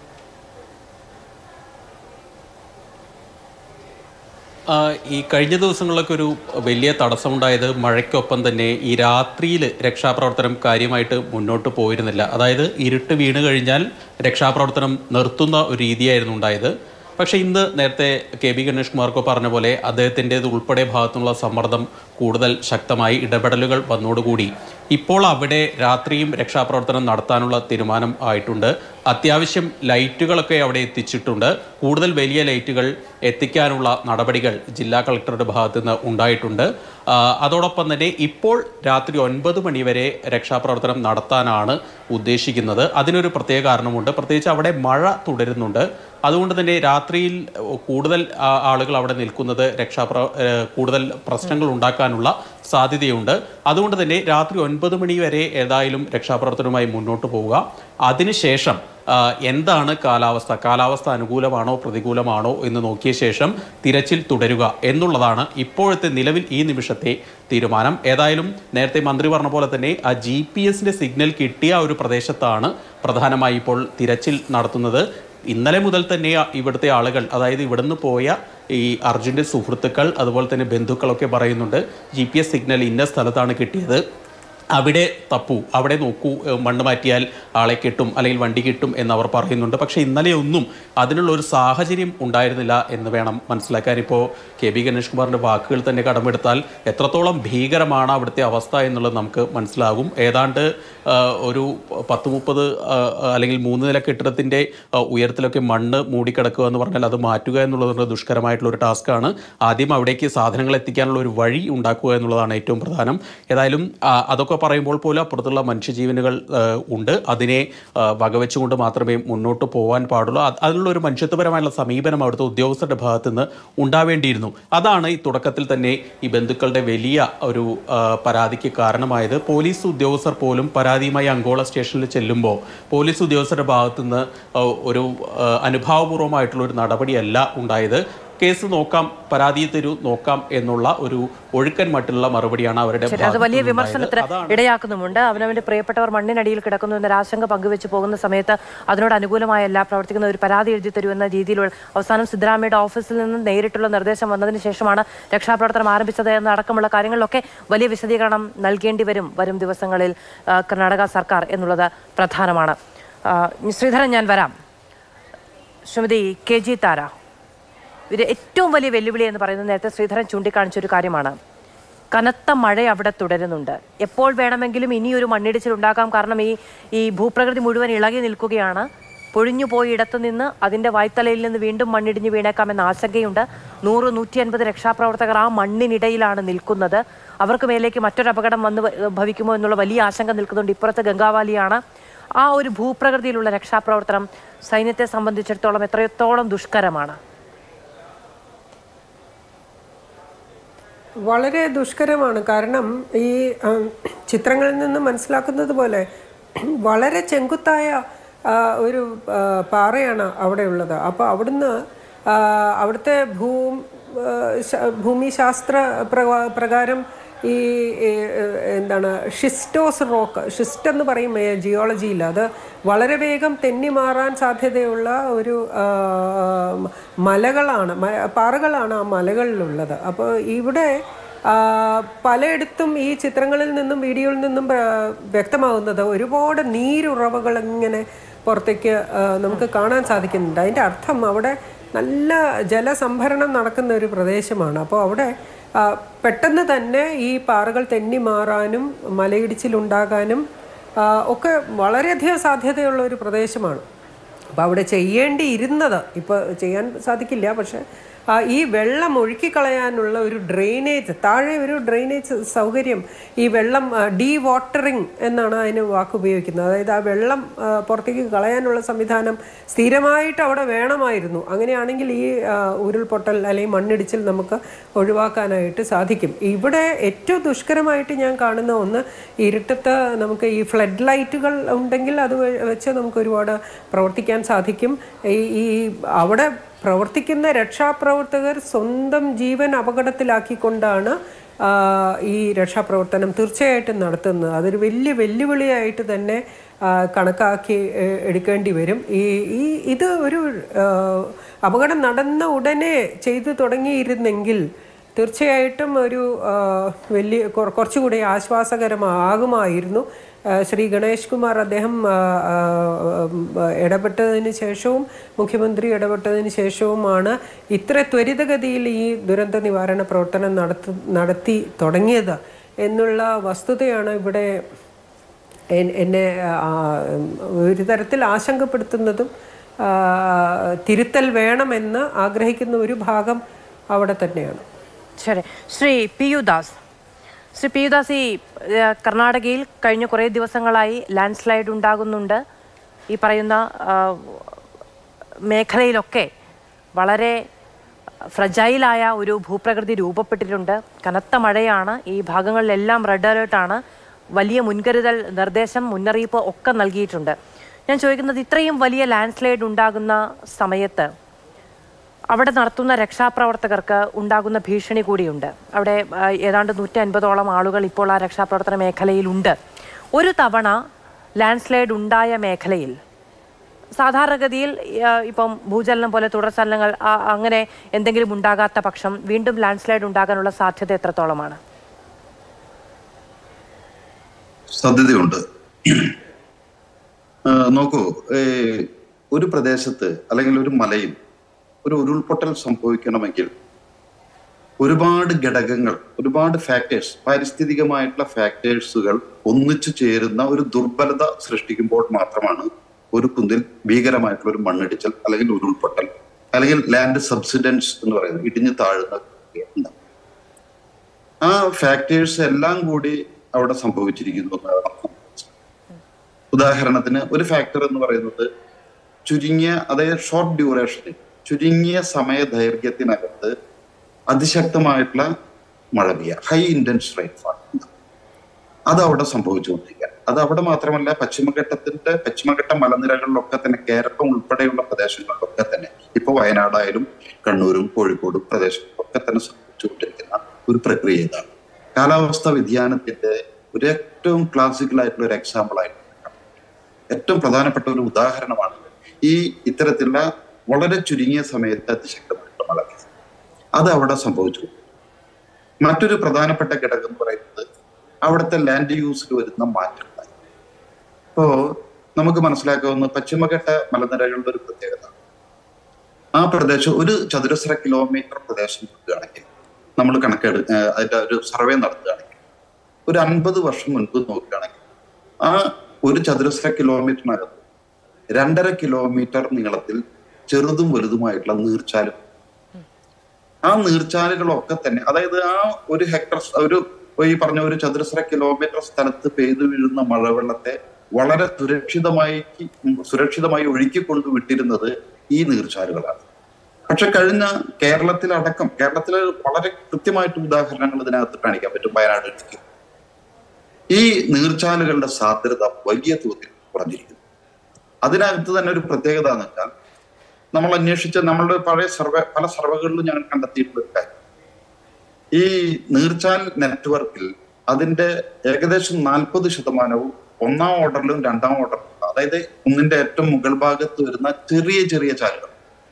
ആ, ഈ കഴിഞ്ഞ ദിവസങ്ങളിലൊക്കെ ഒരു വലിയ തടസ്സമുണ്ടായത് മഴയ്ക്കൊപ്പം തന്നെ ഈ രാത്രിയിൽ രക്ഷാപ്രവർത്തനം കാര്യമായിട്ട് മുന്നോട്ട് പോയിരുന്നില്ല അതായത് ഇരുട്ട് വീണ് കഴിഞ്ഞാൽ രക്ഷാപ്രവർത്തനം നിർത്തുന്ന ഒരു രീതിയായിരുന്നു ഉണ്ടായത് പക്ഷേ ഇന്ന് നേരത്തെ കെ ബി ഗണേഷ് കുമാർക്കോ പറഞ്ഞ പോലെ അദ്ദേഹത്തിൻ്റേത് ഉൾപ്പെടെ ഭാഗത്തുനിന്നുള്ള സമ്മർദ്ദം കൂടുതൽ ശക്തമായി ഇടപെടലുകൾ വന്നോടുകൂടി ഇപ്പോൾ അവിടെ രാത്രിയും രക്ഷാപ്രവർത്തനം നടത്താനുള്ള തീരുമാനം ആയിട്ടുണ്ട് അത്യാവശ്യം ലൈറ്റുകളൊക്കെ അവിടെ എത്തിച്ചിട്ടുണ്ട് കൂടുതൽ വലിയ ലൈറ്റുകൾ എത്തിക്കാനുള്ള നടപടികൾ ജില്ലാ കളക്ടറുടെ ഭാഗത്തു നിന്ന് ഉണ്ടായിട്ടുണ്ട് ആ, അതോടൊപ്പം തന്നെ ഇപ്പോൾ രാത്രി ഒൻപത് മണിവരെ രക്ഷാപ്രവർത്തനം നടത്താനാണ് ഉദ്ദേശിക്കുന്നത് അതിനൊരു പ്രത്യേക കാരണമുണ്ട് പ്രത്യേകിച്ച് അവിടെ മഴ തുടരുന്നുണ്ട് അതുകൊണ്ട് തന്നെ രാത്രിയിൽ കൂടുതൽ ആ, ആളുകൾ അവിടെ നിൽക്കുന്നത് രക്ഷാപ്ര ഏഹ് കൂടുതൽ പ്രശ്നങ്ങൾ ഉണ്ടാക്കാനുള്ള സാധ്യതയുണ്ട് അതുകൊണ്ട് തന്നെ രാത്രി ഒൻപത് മണി വരെ ഏതായാലും രക്ഷാപ്രവർത്തനവുമായി മുന്നോട്ട് പോവുക അതിനുശേഷം ആ, എന്താണ് കാലാവസ്ഥ കാലാവസ്ഥ അനുകൂലമാണോ പ്രതികൂലമാണോ എന്ന് നോക്കിയ ശേഷം തിരച്ചിൽ തുടരുക എന്നുള്ളതാണ് ഇപ്പോഴത്തെ നിലവിൽ ഈ നിമിഷത്തെ തീരുമാനം ഏതായാലും നേരത്തെ മന്ത്രി പറഞ്ഞ പോലെ തന്നെ ആ ജി പി എസിന്റെ സിഗ്നൽ കിട്ടിയ ആ ഒരു പ്രദേശത്താണ് പ്രധാനമായി ഇപ്പോൾ തിരച്ചിൽ നടത്തുന്നത് ഇന്നലെ മുതൽ തന്നെ ആ ഇവിടുത്തെ ആളുകൾ അതായത് ഇവിടുന്ന് പോയ ഈ അർജുൻ്റെ സുഹൃത്തുക്കൾ അതുപോലെ തന്നെ ബന്ധുക്കളൊക്കെ പറയുന്നുണ്ട് ജി പി എസ് സിഗ്നൽ ഇന്ന സ്ഥലത്താണ് കിട്ടിയത് അവിടെ തപ്പു അവിടെ നോക്കൂ ഏഹ് മണ്ണ് മാറ്റിയാൽ ആളെ കിട്ടും അല്ലെങ്കിൽ വണ്ടി കിട്ടും എന്നവർ പറയുന്നുണ്ട് പക്ഷേ ഇന്നലെ ഒന്നും അതിനുള്ള ഒരു സാഹചര്യം ഉണ്ടായിരുന്നില്ല എന്ന് വേണം മനസ്സിലാക്കാൻ ഇപ്പോൾ കെ ബി ഗണേഷ് കുമാറിൻ്റെ വാക്കുകൾ തന്നെ കടമെടുത്താൽ എത്രത്തോളം ഭീകരമാണ് അവിടുത്തെ അവസ്ഥ എന്നുള്ളത് നമുക്ക് മനസ്സിലാകും ഏതാണ്ട് ആ, ഒരു പത്ത് മുപ്പത് ആ, അല്ലെങ്കിൽ മൂന്ന് നില കെട്ടിടത്തിൻ്റെ ആ, ഉയരത്തിലൊക്കെ മണ്ണ് മൂടിക്കിടക്കുക എന്ന് പറഞ്ഞാൽ അത് മാറ്റുക എന്നുള്ളത് ദുഷ്കരമായിട്ടുള്ള ഒരു ടാസ്ക്കാണ് ആദ്യം അവിടേക്ക് സാധനങ്ങൾ എത്തിക്കാനുള്ള ഒരു വഴി ഉണ്ടാക്കുക എന്നുള്ളതാണ് ഏറ്റവും പ്രധാനം ഏതായാലും ആ, അതൊക്കെ പറയുമ്പോൾ പോലും അപ്പുറത്തുള്ള മനുഷ്യജീവനുകൾ ആ, ഉണ്ട് അതിനെ ആ, വകവെച്ചുകൊണ്ട് മാത്രമേ മുന്നോട്ട് പോകാൻ പാടുള്ളൂ അത് അതിനുള്ള ഒരു മനുഷ്യത്വപരമായുള്ള സമീപനം അവിടുത്തെ ഉദ്യോഗസ്ഥരുടെ ഭാഗത്ത് നിന്ന് ഉണ്ടാവേണ്ടിയിരുന്നു അതാണ് ഈ തുടക്കത്തിൽ തന്നെ ഈ ബന്ധുക്കളുടെ വലിയ ഒരു ആ, പരാതിക്ക് കാരണമായത് പോലീസ് ഉദ്യോഗസ്ഥർ പോലും പരാതിയുമായി അങ്കോള സ്റ്റേഷനിൽ ചെല്ലുമ്പോൾ പോലീസ് ഉദ്യോഗസ്ഥരുടെ ഭാഗത്തു നിന്ന് ആ, ഒരു ആ, അനുഭാവപൂർവ്വമായിട്ടുള്ള ഒരു നടപടിയല്ല ഉണ്ടായത് കേസ് നോക്കാം പരാതി തരൂ നോക്കാം എന്നുള്ള ഒരു ഒഴുക്കൻ മട്ടിലുള്ള മറുപടിയാണ് അവരുടെ ശരി അത് വലിയ ഭാഗത്തുനിന്നുണ്ടായത്. വിമർശനത്തിന് അതാണ് ഇടയാക്കുന്നുമുണ്ട് അവനവന്റെ പ്രിയപ്പെട്ടവർ മണ്ണിനടിയിൽ കിടക്കുന്നു എന്നൊരു ആശങ്ക പങ്കുവെച്ച് പോകുന്ന സമയത്ത് അതിനോട് അനുകൂലമായല്ല പ്രവർത്തിക്കുന്ന ഒരു പരാതി എഴുതി തരൂ എന്ന രീതിയിലുള്ള അവസാനം സിദ്ധരാമയ്യയുടെ ഓഫീസിൽ നിന്ന് നേരിട്ടുള്ള നിർദ്ദേശം വന്നതിന് ശേഷമാണ് രക്ഷാപ്രവർത്തനം ആരംഭിച്ചത് എന്നടക്കമുള്ള കാര്യങ്ങളിലൊക്കെ വലിയ വിശദീകരണം നൽകേണ്ടി വരും വരും ദിവസങ്ങളിൽ ആ, കർണാടക സർക്കാർ എന്നുള്ളത് പ്രധാനമാണ് ആ, ശ്രീധരൻ ഞാൻ വരാം ശ്രീമതി കെ ജി താര ഇത് ഏറ്റവും വലിയ വെല്ലുവിളി എന്ന് പറയുന്നത് നേരത്തെ ശ്രീധരൻ ചൂണ്ടിക്കാണിച്ച ഒരു കാര്യമാണ് കനത്ത മഴ അവിടെ തുടരുന്നുണ്ട് എപ്പോൾ വേണമെങ്കിലും ഇനിയൊരു മണ്ണിടിച്ചിൽ ഉണ്ടാക്കാം കാരണം ഈ ഈ ഭൂപ്രകൃതി മുഴുവൻ ഇളകി നിൽക്കുകയാണ് പൊഴിഞ്ഞു പോയിടത്തു നിന്ന് അതിന്റെ വായ്ത്തലയിൽ നിന്ന് വീണ്ടും മണ്ണിടിഞ്ഞു വീണേക്കാമെന്ന ആശങ്കയുണ്ട് നൂറ് നൂറ്റി അൻപത് രക്ഷാപ്രവർത്തകർ ആ മണ്ണിനിടയിലാണ് നിൽക്കുന്നത് അവർക്ക് മേലേക്ക് മറ്റൊരു അപകടം വന്ന് വ- ഭവിക്കുമോ എന്നുള്ള വലിയ ആശങ്ക നിൽക്കുന്നുണ്ട് ഇപ്പുറത്ത് ഗംഗാവാലിയാണ് ആ ഒരു ഭൂപ്രകൃതിയിലുള്ള രക്ഷാപ്രവർത്തനം സൈന്യത്തെ സംബന്ധിച്ചിടത്തോളം എത്രത്തോളം ദുഷ്കരമാണ് വളരെ ദുഷ്കരമാണ് കാരണം ഈ ഉം, ചിത്രങ്ങളിൽ നിന്ന് മനസ്സിലാക്കുന്നത് പോലെ വളരെ ചെങ്കുത്തായ ആ, ഒരു ആ, പാറയാണ് അവിടെ ഉള്ളത് അപ്പോൾ അവിടുന്ന് ആ, അവിടുത്തെ ഭൂ ആ, ശ- ഭൂമിശാസ്ത്ര പ്രകാ- പ്രകാരം ഈ ഈ, എന്താണ് ഷിസ്റ്റോസ് റോക്ക് ഷിസ്റ്റ് എന്ന് പറയും ജിയോളജിയിൽ അത് വളരെ വേഗം തെന്നി മാറാൻ സാധ്യതയുള്ള ഒരു ആ, മലകളാണ് മ- പാറകളാണ് ആ മലകളിലുള്ളത് അപ്പോൾ ഇവിടെ ആ, പലയിടത്തും ഈ ചിത്രങ്ങളിൽ നിന്നും വീഡിയോയിൽ നിന്നും ആ, വ്യക്തമാവുന്നത് ഒരുപാട് നീരുറവകൾ ഇങ്ങനെ പുറത്തേക്ക് ആ, നമുക്ക് കാണാൻ സാധിക്കുന്നുണ്ട് അതിൻ്റെ അർത്ഥം അവിടെ നല്ല ജലസംഭരണം നടക്കുന്ന ഒരു പ്രദേശമാണ് അപ്പോൾ അവിടെ ആ, പെട്ടെന്ന് തന്നെ ഈ പാറകൾ തെന്നി മാറാനും മലയിടിച്ചിലുണ്ടാകാനും ആ, ഒക്കെ വളരെയധികം സാധ്യതയുള്ള ഒരു പ്രദേശമാണ് അപ്പോൾ അവിടെ ചെയ്യേണ്ടിയിരുന്നത് ഇപ്പോൾ ചെയ്യാൻ സാധിക്കില്ല പക്ഷേ ആ, ഈ വെള്ളം ഒഴുക്കിക്കളയാനുള്ള ഒരു ഡ്രെയിനേജ് താഴെ ഒരു ഡ്രെയിനേജ് സൗകര്യം ഈ വെള്ളം ഡീ വാട്ടറിങ് എന്നാണ് അതിന് വാക്ക് ഉപയോഗിക്കുന്നത് അതായത് ആ വെള്ളം ആ, പുറത്തേക്ക് കളയാനുള്ള സംവിധാനം സ്ഥിരമായിട്ട് അവിടെ വേണമായിരുന്നു അങ്ങനെയാണെങ്കിൽ ഈ ആ, ഉരുൾപൊട്ടൽ അല്ലെങ്കിൽ മണ്ണിടിച്ചിൽ നമുക്ക് ഒഴിവാക്കാനായിട്ട് സാധിക്കും ഇവിടെ ഏറ്റവും ദുഷ്കരമായിട്ട് ഞാൻ കാണുന്ന ഒന്ന് ഇരുട്ടത്ത് നമുക്ക് ഈ ഫ്ലഡ് ലൈറ്റുകൾ ഉണ്ടെങ്കിൽ അത് വെ- വെച്ച് നമുക്ക് ഒരുപാട് പ്രവർത്തിക്കാൻ സാധിക്കും ഈ ഈ അവിടെ പ്രവർത്തിക്കുന്ന രക്ഷാപ്രവർത്തകർ സ്വന്തം ജീവൻ അപകടത്തിലാക്കിക്കൊണ്ടാണ് ആ, ഈ രക്ഷാപ്രവർത്തനം തീർച്ചയായിട്ടും നടത്തുന്നത് അതൊരു വലിയ വെല്ലുവിളിയായിട്ട് തന്നെ ആ, കണക്കാക്കി എ, എടുക്കേണ്ടി വരും ഈ ഈ ഇത് ഒരു ആ, അപകടം നടന്ന ഉടനെ ചെയ്തു തുടങ്ങിയിരുന്നെങ്കിൽ തീർച്ചയായിട്ടും ഒരു ആ, വലിയ കുറ- കുറച്ചുകൂടി ആശ്വാസകരമാകുമായിരുന്നു ആ, ശ്രീ ഗണേഷ് കുമാർ അദ്ദേഹം ആ, ആ, ഉം, ഇടപെട്ടതിന് ശേഷവും മുഖ്യമന്ത്രി ഇടപെട്ടതിന് ശേഷവുമാണ് ഇത്ര ത്വരിതഗതിയിൽ ഈ ദുരന്ത നിവാരണ പ്രവർത്തനം നടത്തു നടത്തി തുടങ്ങിയത് എന്നുള്ള വസ്തുതയാണ് ഇവിടെ എൻ- എന്നെ ആ, ഒരു തരത്തിൽ ആശങ്കപ്പെടുത്തുന്നതും ആ, തിരുത്തൽ വേണമെന്ന് ആഗ്രഹിക്കുന്ന ഒരു ഭാഗം അവിടെ തന്നെയാണ് ശരി Shri P U Das Shri P U Das ഈ ഏഹ്, കർണാടകയിൽ കഴിഞ്ഞ കുറേ ദിവസങ്ങളായി ലാൻഡ് സ്ലൈഡ് ഉണ്ടാകുന്നുണ്ട് ഈ പറയുന്ന ആ, മേഖലയിലൊക്കെ വളരെ ഫ്രജൈലായ ഒരു ഭൂപ്രകൃതി രൂപപ്പെട്ടിട്ടുണ്ട് കനത്ത മഴയാണ് ഈ ഭാഗങ്ങളിലെല്ലാം റെഡ് അലേർട്ടാണ് വലിയ മുൻകരുതൽ നിർദ്ദേശം മുന്നറിയിപ്പ് ഒക്കെ നൽകിയിട്ടുണ്ട് ഞാൻ ചോദിക്കുന്നത് ഇത്രയും വലിയ ലാൻഡ് സ്ലൈഡ് ഉണ്ടാകുന്ന സമയത്ത് അവിടെ നടത്തുന്ന രക്ഷാപ്രവർത്തകർക്ക് ഉണ്ടാകുന്ന ഭീഷണി കൂടിയുണ്ട് അവിടെ ആ, ഏതാണ്ട് നൂറ്റി അൻപതോളം ആളുകൾ ഇപ്പോൾ ആ രക്ഷാപ്രവർത്തന മേഖലയിലുണ്ട് ഒരു തവണ ലാൻഡ് സ്ലൈഡ് ഉണ്ടായ മേഖലയിൽ സാധാരണഗതിയിൽ ആ, ഇപ്പം ഭൂചലനം പോലെ തുടർചലനങ്ങൾ ആ, അങ്ങനെ എന്തെങ്കിലും ഉണ്ടാകാത്ത പക്ഷം വീണ്ടും ലാൻഡ് സ്ലൈഡ് ഉണ്ടാകാനുള്ള സാധ്യത എത്രത്തോളമാണ് സാധ്യതയുണ്ട് ആ, നോക്കൂ ഏ, ഒരു പ്രദേശത്ത് അല്ലെങ്കിൽ ഒരു മലയിൽ ഒരു ഉരുൾപൊട്ടൽ സംഭവിക്കണമെങ്കിൽ ഒരുപാട് ഘടകങ്ങൾ ഒരുപാട് ഫാക്ടേഴ്സ് പാരിസ്ഥിതികമായിട്ടുള്ള ഫാക്ടേഴ്സുകൾ ഒന്നിച്ചു ചേരുന്ന ഒരു ദുർബലത സൃഷ്ടിക്കുമ്പോൾ മാത്രമാണ് ഒരു കുന്നിൽ ഭീകരമായിട്ടുള്ള ഒരു മണ്ണിടിച്ചൽ അല്ലെങ്കിൽ ഉരുൾപൊട്ടൽ അല്ലെങ്കിൽ ലാൻഡ് സബ്സിഡൻസ് എന്ന് പറയുന്നത് ഇടിഞ്ഞു താഴുന്ന ഉണ്ടാവും. ആ ഫാക്ടേഴ്സ് എല്ലാം കൂടി അവിടെ സംഭവിച്ചിരിക്കുന്നു എന്നാണ് നമുക്ക് ഉദാഹരണത്തിന് ഒരു ഫാക്ടർ എന്ന് പറയുന്നത് ചുരുങ്ങിയ അതായത് ഷോർട്ട് ഡ്യൂറേഷനിൽ ചുരുങ്ങിയ സമയ ദൈർഘ്യത്തിനകത്ത് അതിശക്തമായിട്ടുള്ള മഴ പെയ്യുക ഹൈ ഇന്റൻസ് റെയിൻഫാൾ അത് അവിടെ സംഭവിച്ചുകൊണ്ടിരിക്കുക അത് അവിടെ മാത്രമല്ല പശ്ചിമഘട്ടത്തിന്റെ പശ്ചിമഘട്ട മലനിരകളിലൊക്കെ തന്നെ കേരളം ഉൾപ്പെടെയുള്ള പ്രദേശങ്ങളിലൊക്കെ തന്നെ ഇപ്പൊ വയനാടായാലും കണ്ണൂരും കോഴിക്കോടും പ്രദേശങ്ങളിലൊക്കെ തന്നെ സംഭവിച്ചുകൊണ്ടിരിക്കുന്ന ഒരു പ്രക്രിയ ഇതാണ് കാലാവസ്ഥാ വ്യതിയാനത്തിന്റെ ഒരു ഏറ്റവും ക്ലാസിക്കൽ ആയിട്ടുള്ള ഒരു എക്സാമ്പിൾ ആയിട്ട് ഏറ്റവും പ്രധാനപ്പെട്ട ഒരു ഉദാഹരണമാണ് ഈ ഇത്തരത്തിലുള്ള വളരെ ചുരുങ്ങിയ സമയത്ത് അതിശക്തമായിട്ടുള്ള മഴ പെയ്യുന്നത്. അത് അവിടെ സംഭവിച്ചു മറ്റൊരു പ്രധാനപ്പെട്ട ഘടകം എന്ന് പറയുന്നത് അവിടുത്തെ ലാൻഡ് യൂസിൽ വരുന്ന മാറ്റങ്ങൾ ഇപ്പോ നമുക്ക് മനസ്സിലാക്കാവുന്ന പശ്ചിമഘട്ട മലനിരകളുടെ ഒരു പ്രത്യേകത ആ പ്രദേശം ഒരു ചതുരശ്ര കിലോമീറ്റർ പ്രദേശം നോക്കുകയാണെങ്കിൽ നമ്മൾ കണക്കെടു ഏഹ് അതിന്റെ ഒരു സർവേ നടത്തുകയാണെങ്കിൽ ഒരു അൻപത് വർഷം മുൻപ് നോക്കുകയാണെങ്കിൽ ആ ഒരു ചതുരശ്ര കിലോമീറ്ററിനകത്ത് രണ്ടര കിലോമീറ്റർ നീളത്തിൽ ചെറുതും വലുതുമായിട്ടുള്ള നീർച്ചാലും ആ നീർച്ചാലുകളൊക്കെ തന്നെ അതായത് ആ ഒരു ഹെക്ടർ ഒരു ഈ പറഞ്ഞ ഒരു ചതുരശ്ര കിലോമീറ്റർ സ്ഥലത്ത് പെയ്തു വീഴുന്ന മഴവെള്ളത്തെ വളരെ സുരക്ഷിതമായി സുരക്ഷിതമായി ഒഴുക്കിക്കൊണ്ട് വിട്ടിരുന്നത് ഈ നീർച്ചാലുകളാണ് പക്ഷെ കഴിഞ്ഞ കേരളത്തിലടക്കം കേരളത്തിലെ വളരെ കൃത്യമായിട്ട് ഉദാഹരണങ്ങൾ ഇതിനകത്ത് കാണിക്കാൻ പറ്റും വയനാട് ഇടുക്കി ഈ നീർച്ചാലുകളുടെ സാധ്യത വലിയ തോതിൽ കുറഞ്ഞിരിക്കുന്നു അതിനകത്ത് തന്നെ ഒരു പ്രത്യേകത എന്ന് വെച്ചാൽ നമ്മൾ അന്വേഷിച്ച നമ്മളുടെ പഴയ സർവേ പല സർവേകളിലും ഞങ്ങൾ കണ്ടെത്തിയിട്ടുള്ള ഒരു കാര്യം ഈ നീർച്ചാൽ നെറ്റ്വർക്കിൽ അതിന്റെ ഏകദേശം നാൽപ്പത് ശതമാനവും ഒന്നാം ഓർഡറിലും രണ്ടാം ഓർഡറിലും അതായത് കുന്നിന്റെ ഏറ്റവും മുകൾ ഭാഗത്ത് വരുന്ന ചെറിയ ചെറിയ ചാലുകൾ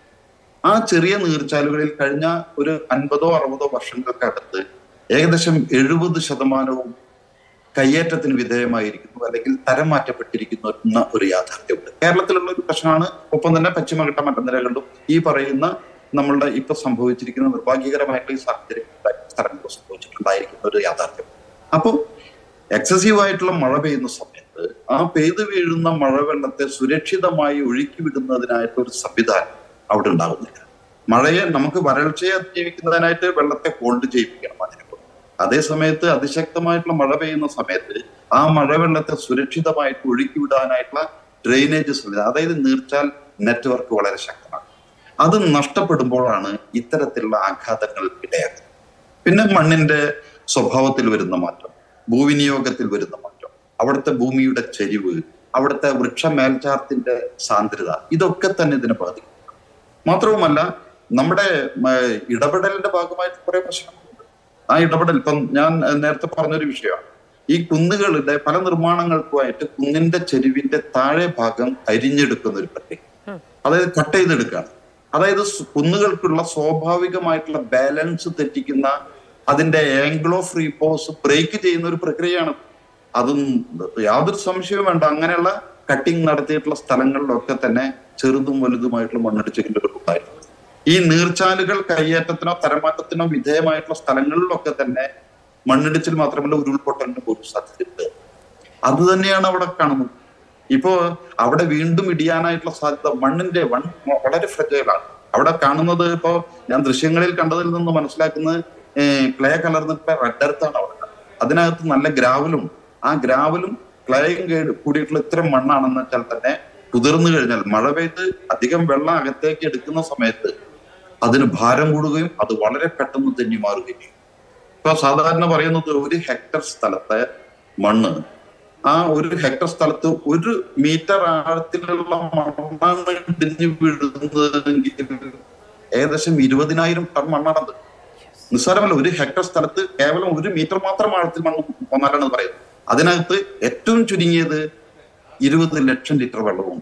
ആ ചെറിയ നീർച്ചാലുകളിൽ കഴിഞ്ഞ ഒരു അൻപതോ അറുപതോ വർഷങ്ങൾക്കകത്ത് ഏകദേശം എഴുപത് ശതമാനവും കയ്യേറ്റത്തിന് വിധേയമായിരിക്കുന്നു അല്ലെങ്കിൽ തരം മാറ്റപ്പെട്ടിരിക്കുന്നു എന്ന ഒരു യാഥാർത്ഥ്യമുണ്ട് കേരളത്തിലുള്ള ഒരു പ്രശ്നമാണ് ഒപ്പം തന്നെ പശ്ചിമഘട്ട മലനിരകളിലും ഈ പറയുന്ന നമ്മളുടെ ഇപ്പൊ സംഭവിച്ചിരിക്കുന്ന നിർഭാഗ്യകരമായിട്ടുള്ള ഈ സാഹചര്യം സ്ഥലങ്ങളിൽ സംഭവിച്ചിട്ടുണ്ടായിരിക്കുന്ന ഒരു യാഥാർത്ഥ്യം അപ്പോൾ എക്സസീവ് ആയിട്ടുള്ള മഴ പെയ്യുന്ന സമയത്ത് ആ പെയ്തു വീഴുന്ന മഴവെള്ളത്തെ സുരക്ഷിതമായി ഒഴുക്കി വിടുന്നതിനായിട്ടുള്ള ഒരു സംവിധാനം അവിടെ ഉണ്ടാകുന്നില്ല മഴയെ നമുക്ക് വരൾച്ചയെ അതിജീവിക്കുന്നതിനായിട്ട് വെള്ളത്തെ ഹോൾഡ് ചെയ്യിപ്പിക്കണം അതിനെ കൊണ്ട് അതേ സമയത്ത് അതിശക്തമായിട്ടുള്ള മഴ പെയ്യുന്ന സമയത്ത് ആ മഴവെള്ളത്തെ സുരക്ഷിതമായിട്ട് ഒഴുക്കി വിടാനായിട്ടുള്ള ഡ്രെയിനേജ് സംവിധാനം അതായത് നീർച്ചാൽ നെറ്റ്വർക്ക് വളരെ ശക്തമാണ് അത് നഷ്ടപ്പെടുമ്പോഴാണ് ഇത്തരത്തിലുള്ള ആഘാതങ്ങൾ ഇടയാകുന്നത് പിന്നെ മണ്ണിന്റെ സ്വഭാവത്തിൽ വരുന്ന മാറ്റം ഭൂവിനിയോഗത്തിൽ വരുന്ന മാറ്റം അവിടുത്തെ ഭൂമിയുടെ ചെരിവ് അവിടുത്തെ വൃക്ഷ മേൽച്ചാർത്തിന്റെ സാന്ദ്രത ഇതൊക്കെ തന്നെ ഇതിനെ ബാധിക്കും മാത്രവുമല്ല നമ്മുടെ മ, ഇടപെടലിന്റെ ഭാഗമായിട്ട് കുറെ പ്രശ്നങ്ങളുണ്ട് ആ ഇടപെടൽ ഇപ്പം ഞാൻ ഏഹ്, നേരത്തെ പറഞ്ഞൊരു വിഷയമാണ് ഈ കുന്നുകളുടെ പല നിർമ്മാണങ്ങൾക്കുമായിട്ട് കുന്നിന്റെ ചെരുവിന്റെ താഴെ ഭാഗം അരിഞ്ഞെടുക്കുന്ന ഒരു പ്രക്രിയ അതായത് കട്ട് ചെയ്തെടുക്കുകയാണ് അതായത് സ് കുന്നുകൾക്കുള്ള സ്വാഭാവികമായിട്ടുള്ള ബാലൻസ് തെറ്റിക്കുന്ന അതിന്റെ ആംഗിൾ ഓഫ് റീപോസ് ബ്രേക്ക് ചെയ്യുന്ന ഒരു പ്രക്രിയയാണ് അതും യാതൊരു സംശയവും വേണ്ട അങ്ങനെയുള്ള കട്ടിങ് നടത്തിയിട്ടുള്ള സ്ഥലങ്ങളിലൊക്കെ തന്നെ ചെറുതും വലുതുമായിട്ടുള്ള മണ്ണിടിച്ചിലുകൾ ഉണ്ടായിട്ടുണ്ട് ഈ നീർച്ചാലുകൾ കയ്യേറ്റത്തിനോ തരമാറ്റത്തിനോ വിധേയമായിട്ടുള്ള സ്ഥലങ്ങളിലൊക്കെ തന്നെ മണ്ണിടിച്ചിൽ മാത്രമല്ല ഉരുൾപൊട്ടലിന് പോലും സാധ്യതയുണ്ട് അത് തന്നെയാണ് അവിടെ കാണുന്നത് ഇപ്പോ അവിടെ വീണ്ടും ഇടിയാനായിട്ടുള്ള സാധ്യത മണ്ണിന്റെ വൺ വളരെ ഫ്രജൈലാണ് അവിടെ കാണുന്നത് ഇപ്പോ ഞാൻ ദൃശ്യങ്ങളിൽ കണ്ടതിൽ നിന്ന് മനസ്സിലാക്കുന്നത് ക്ലേ കലർന്നിട്ട് റെഡ് എർത്ത് ആണ് അവിടെ അതിനകത്ത് നല്ല ഗ്രാവലും ആ ഗ്രാവലും ക്ലേയും കേട് കൂടിയിട്ടുള്ള ഇത്തരം മണ്ണാണെന്ന് വെച്ചാൽ തന്നെ കുതിർന്നു കഴിഞ്ഞാൽ മഴ പെയ്ത് അധികം വെള്ളം അകത്തേക്ക് എടുക്കുന്ന സമയത്ത് അതിന് ഭാരം കൂടുകയും അത് വളരെ പെട്ടെന്ന് തെന്നി മാറുകയും ചെയ്യും ഇപ്പൊ സാധാരണ പറയുന്നത് ഒരു ഹെക്ടർ സ്ഥലത്തെ മണ്ണ് ആ ഒരു ഹെക്ടർ സ്ഥലത്ത് ഒരു മീറ്റർ ആഴത്തിലുള്ള മണ്ണാണ് ഇടിഞ്ഞു വീഴുന്നതെങ്കിൽ ഏകദേശം ഇരുപതിനായിരം ടൺ മണ്ണാണത് നിസ്സാരമല്ല ഒരു ഹെക്ടർ സ്ഥലത്ത് കേവലം ഒരു മീറ്റർ മാത്രം ആഴത്തിൽ മണ്ണ് വന്നാലാണ് ഇത് പറയുന്നത് അതിനകത്ത് ഏറ്റവും ചുരുങ്ങിയത് ഇരുപത് ലക്ഷം ലിറ്റർ വെള്ളമുണ്ട്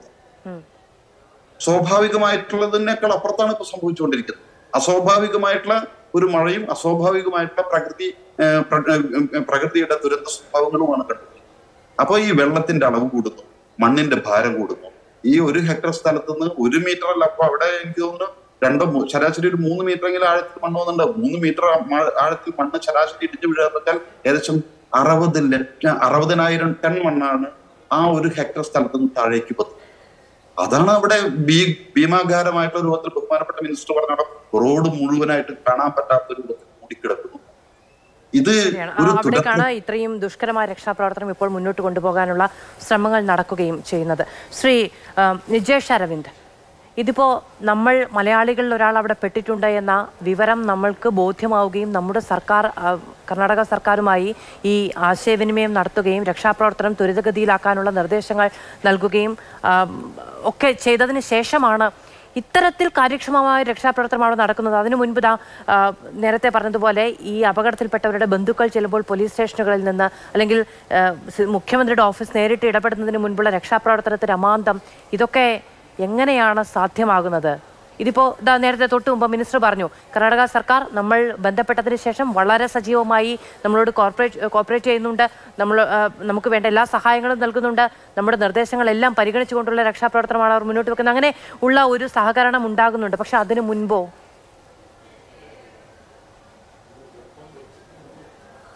സ്വാഭാവികമായിട്ടുള്ളതിനേക്കാൾ അപ്പുറത്താണ് ഇപ്പൊ സംഭവിച്ചുകൊണ്ടിരിക്കുന്നത് അസ്വാഭാവികമായിട്ടുള്ള ഒരു മഴയും അസ്വാഭാവികമായിട്ടുള്ള പ്രകൃതി ഏഹ്, പ്ര- ഏഹ്, പ്രകൃതിയുടെ ദുരന്ത സ്വഭാവങ്ങളുമാണ് കണ്ടത് അപ്പൊ ഈ വെള്ളത്തിന്റെ അളവ് കൂടുന്നു മണ്ണിന്റെ ഭാരം കൂടുന്നു ഈ ഒരു ഹെക്ടർ സ്ഥലത്ത് നിന്ന് ഒരു മീറ്റർ അല്ല അപ്പൊ അവിടെ എനിക്ക് തോന്നുന്നു രണ്ടോ മൂ- ശരാശരി ഒരു മൂന്ന് മീറ്റർ എങ്കിലും ആഴത്തിൽ മണ്ണ് വന്നിട്ടുണ്ട് മൂന്ന് മീറ്റർ ആഴത്തിൽ മണ്ണ് ശരാശരി ഇടിച്ചു വീഴുക എന്ന് വെച്ചാൽ ഏകദേശം അറുപത് ലക്ഷം അറുപതിനായിരം ടൺ മണ്ണാണ് ആ ഒരു ഹെക്ടർ സ്ഥലത്ത് നിന്ന് താഴേക്ക് പറ്റുന്നത് അതാണ് അവിടെ ഭീ ഭീമാകാരമായിട്ടുള്ള രൂപത്തിൽ ബഹുമാനപ്പെട്ട മിനിസ്റ്റർ പറഞ്ഞ റോഡ് മുഴുവനായിട്ട് കാണാൻ പറ്റാത്ത രൂപത്തിൽ മൂടിക്കിടക്കുന്നു ഇത് ശരിയാണ്. ആ, ഒരു അവിടേക്കാണ് തുടക്കം ഇത്രയും ദുഷ്കരമായ രക്ഷാപ്രവർത്തനം ഇപ്പോൾ മുന്നോട്ട് കൊണ്ടുപോകാനുള്ള ശ്രമങ്ങൾ നടക്കുകയും ചെയ്യുന്നത് ശ്രീ ആ, നിജേഷ് അരവിന്ദ് ഇതിപ്പോ നമ്മൾ മലയാളികളിൽ ഒരാൾ അവിടെ പെട്ടിട്ടുണ്ട് എന്ന വിവരം നമ്മൾക്ക് ബോധ്യമാവുകയും നമ്മുടെ സർക്കാർ ആ, കർണാടക സർക്കാരുമായി ഈ ആശയവിനിമയം നടത്തുകയും രക്ഷാപ്രവർത്തനം ത്വരിതഗതിയിലാക്കാനുള്ള നിർദ്ദേശങ്ങൾ നൽകുകയും ആ, ഒക്കെ ചെയ്തതിന് ശേഷമാണ് ഇത്തരത്തിൽ കാര്യക്ഷമമായ രക്ഷാപ്രവർത്തനം അവിടെ നടക്കുന്നത് അതിനു മുൻപ് ദാ ആ, നേരത്തെ പറഞ്ഞതുപോലെ ഈ അപകടത്തിൽപ്പെട്ടവരുടെ ബന്ധുക്കൾ ചിലപ്പോൾ പോലീസ് സ്റ്റേഷനുകളിൽ നിന്ന് അല്ലെങ്കിൽ ആ, സി- മുഖ്യമന്ത്രിയുടെ ഓഫീസ് നേരിട്ട് ഇടപെടുന്നതിന് മുൻപുള്ള രക്ഷാപ്രവർത്തനത്തിന് അമാന്തം ഇതൊക്കെ എങ്ങനെയാണ് സാധ്യമാകുന്നത് ഇതിപ്പോ ഇതാ നേരത്തെ തൊട്ട് മുമ്പ് മിനിസ്റ്റർ പറഞ്ഞു കർണാടക സർക്കാർ നമ്മൾ ബന്ധപ്പെട്ടതിന് ശേഷം വളരെ സജീവമായി നമ്മളോട് കോർപ്പറേറ്റ് കോർപ്പറേറ്റ് ചെയ്യുന്നുണ്ട് നമ്മൾ ആ, നമുക്ക് വേണ്ട എല്ലാ സഹായങ്ങളും നൽകുന്നുണ്ട് നമ്മുടെ നിർദ്ദേശങ്ങളെല്ലാം പരിഗണിച്ചുകൊണ്ടുള്ള രക്ഷാപ്രവർത്തനമാണ് അവർ മുന്നോട്ട് വെക്കുന്നത് അങ്ങനെ ഉള്ള ഒരു സഹകരണം ഉണ്ടാകുന്നുണ്ട് പക്ഷെ അതിനു മുൻപോ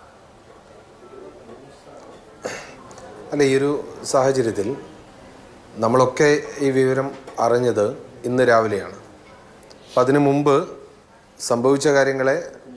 അല്ല ഈ ഒരു സാഹചര്യത്തിൽ നമ്മളൊക്കെ ഈ വിവരം അറിഞ്ഞത് ഇന്ന് രാവിലെയാണ് അപ്പം അതിനു മുമ്പ് സംഭവിച്ച കാര്യങ്ങളെ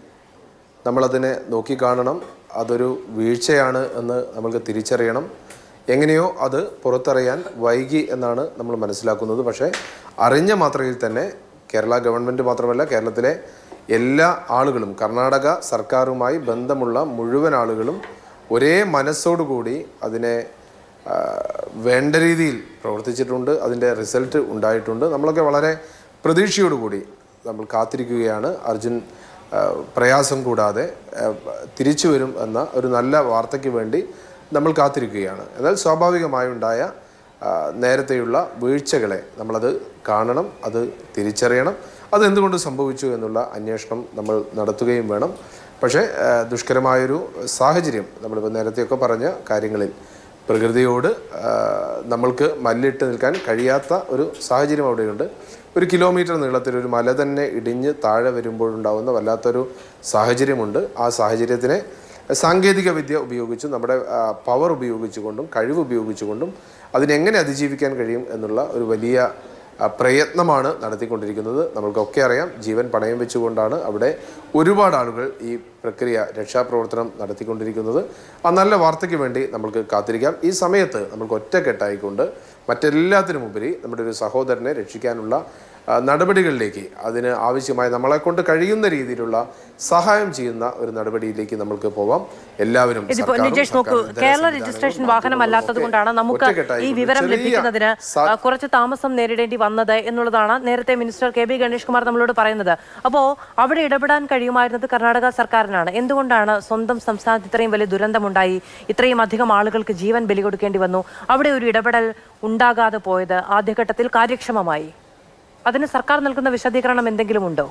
നമ്മളതിനെ നോക്കിക്കാണണം അതൊരു വീഴ്ചയാണ് എന്ന് നമ്മൾക്ക് തിരിച്ചറിയണം എങ്ങനെയോ അത് പുറത്തറിയാൻ വൈകി എന്നാണ് നമ്മൾ മനസ്സിലാക്കുന്നത് പക്ഷേ അറിഞ്ഞ മാത്രയിൽ തന്നെ കേരള ഗവൺമെൻറ് മാത്രമല്ല കേരളത്തിലെ എല്ലാ ആളുകളും കർണാടക സർക്കാരുമായി ബന്ധമുള്ള മുഴുവൻ ആളുകളും ഒരേ മനസ്സോടുകൂടി അതിനെ ആ, വേണ്ട രീതിയിൽ പ്രവർത്തിച്ചിട്ടുണ്ട് അതിൻ്റെ റിസൾട്ട് ഉണ്ടായിട്ടുണ്ട് നമ്മളൊക്കെ വളരെ പ്രതീക്ഷയോടുകൂടി നമ്മൾ കാത്തിരിക്കുകയാണ് അർജുൻ ആ, പ്രയാസം കൂടാതെ ആ, തിരിച്ചു വരും എന്ന ഒരു നല്ല വാർത്തയ്ക്ക് വേണ്ടി നമ്മൾ കാത്തിരിക്കുകയാണ് എന്നാൽ സ്വാഭാവികമായി ഉണ്ടായ ആ, നേരത്തെയുള്ള വീഴ്ചകളെ നമ്മളത് കാണണം അത് തിരിച്ചറിയണം അത് എന്തുകൊണ്ട് സംഭവിച്ചു എന്നുള്ള അന്വേഷണം നമ്മൾ നടത്തുകയും വേണം പക്ഷേ ആ, ദുഷ്കരമായൊരു സാഹചര്യം നമ്മളിപ്പോൾ നേരത്തെയൊക്കെ പറഞ്ഞ കാര്യങ്ങളിൽ പ്രകൃതിയോട് ആ, നമ്മൾക്ക് മല്ലിട്ട് നിൽക്കാൻ കഴിയാത്ത ഒരു സാഹചര്യം അവിടെയുണ്ട് ഒരു കിലോമീറ്റർ നീളത്തിൽ ഒരു മല തന്നെ ഇടിഞ്ഞ് താഴെ വരുമ്പോഴുണ്ടാകുന്ന വല്ലാത്തൊരു സാഹചര്യമുണ്ട് ആ സാഹചര്യത്തിനെ സാങ്കേതിക വിദ്യ ഉപയോഗിച്ചും നമ്മുടെ പവർ ഉപയോഗിച്ചുകൊണ്ടും കഴിവ് ഉപയോഗിച്ചുകൊണ്ടും അതിനെങ്ങനെ അതിജീവിക്കാൻ കഴിയും എന്നുള്ള ഒരു വലിയ ആ, പ്രയത്നമാണ് നടത്തിക്കൊണ്ടിരിക്കുന്നത് നമ്മൾക്കൊക്കെ അറിയാം ജീവൻ പണയം വെച്ചുകൊണ്ടാണ് അവിടെ ഒരുപാട് ആളുകൾ ഈ പ്രക്രിയ രക്ഷാപ്രവർത്തനം നടത്തിക്കൊണ്ടിരിക്കുന്നത് ആ നല്ല വാർത്തയ്ക്ക് വേണ്ടി നമ്മൾക്ക് കാത്തിരിക്കാം ഈ സമയത്ത് നമ്മൾക്ക് ഒറ്റക്കെട്ടായിക്കൊണ്ട് മറ്റെല്ലാത്തിനും ഉപരി നമ്മുടെ ഒരു സഹോദരനെ രക്ഷിക്കാനുള്ള ആ, നടപടികളിലേക്ക് അതിന് ആവശ്യമായ നമ്മളെ കൊണ്ട് കഴിയുന്ന രീതിയിലുള്ള സഹായം ചെയ്യുന്ന ഒരു നടപടിയിലേക്ക് നമ്മൾക്ക് പോവാം എല്ലാവരും ഇതിപ്പോ സർക്കാരും, നിജേഷ് നോക്കൂ സർക്കാർ ഇതര കേരള സംവിധാനങ്ങളും രജിസ്ട്രേഷൻ നാട്ടുകാരും വാഹനമല്ലാത്തത് ഒക്കെ കൊണ്ടാണ് നമുക്ക് ഒറ്റക്കെട്ടായി ഈ കൊണ്ട് വിവരം ചെറിയ ലഭിക്കുന്നതിന് സ- ആ, കുറച്ച് താമസം നേരിടേണ്ടി വന്നത് എന്നുള്ളതാണ് നേരത്തെ minister K B Ganesh Kumar നമ്മളോട് പറയുന്നത് അപ്പോ അവിടെ ഇടപെടാൻ കഴിയുമായിരുന്നത് കർണാടക സർക്കാരിനാണ് എന്തുകൊണ്ടാണ് സ്വന്തം സംസ്ഥാനത്ത് ഇത്രയും വലിയ ദുരന്തമുണ്ടായി ഇത്രയും അധികം ആളുകൾക്ക് ജീവൻ ബലി കൊടുക്കേണ്ടി വന്നു അവിടെ ഒരു ഇടപെടൽ ഉണ്ടാകാതെ പോയത് ആദ്യഘട്ടത്തിൽ കാര്യക്ഷമമായി അതിന് സർക്കാർ നൽകുന്ന വിശദീകരണം എന്തെങ്കിലും ഉണ്ടോ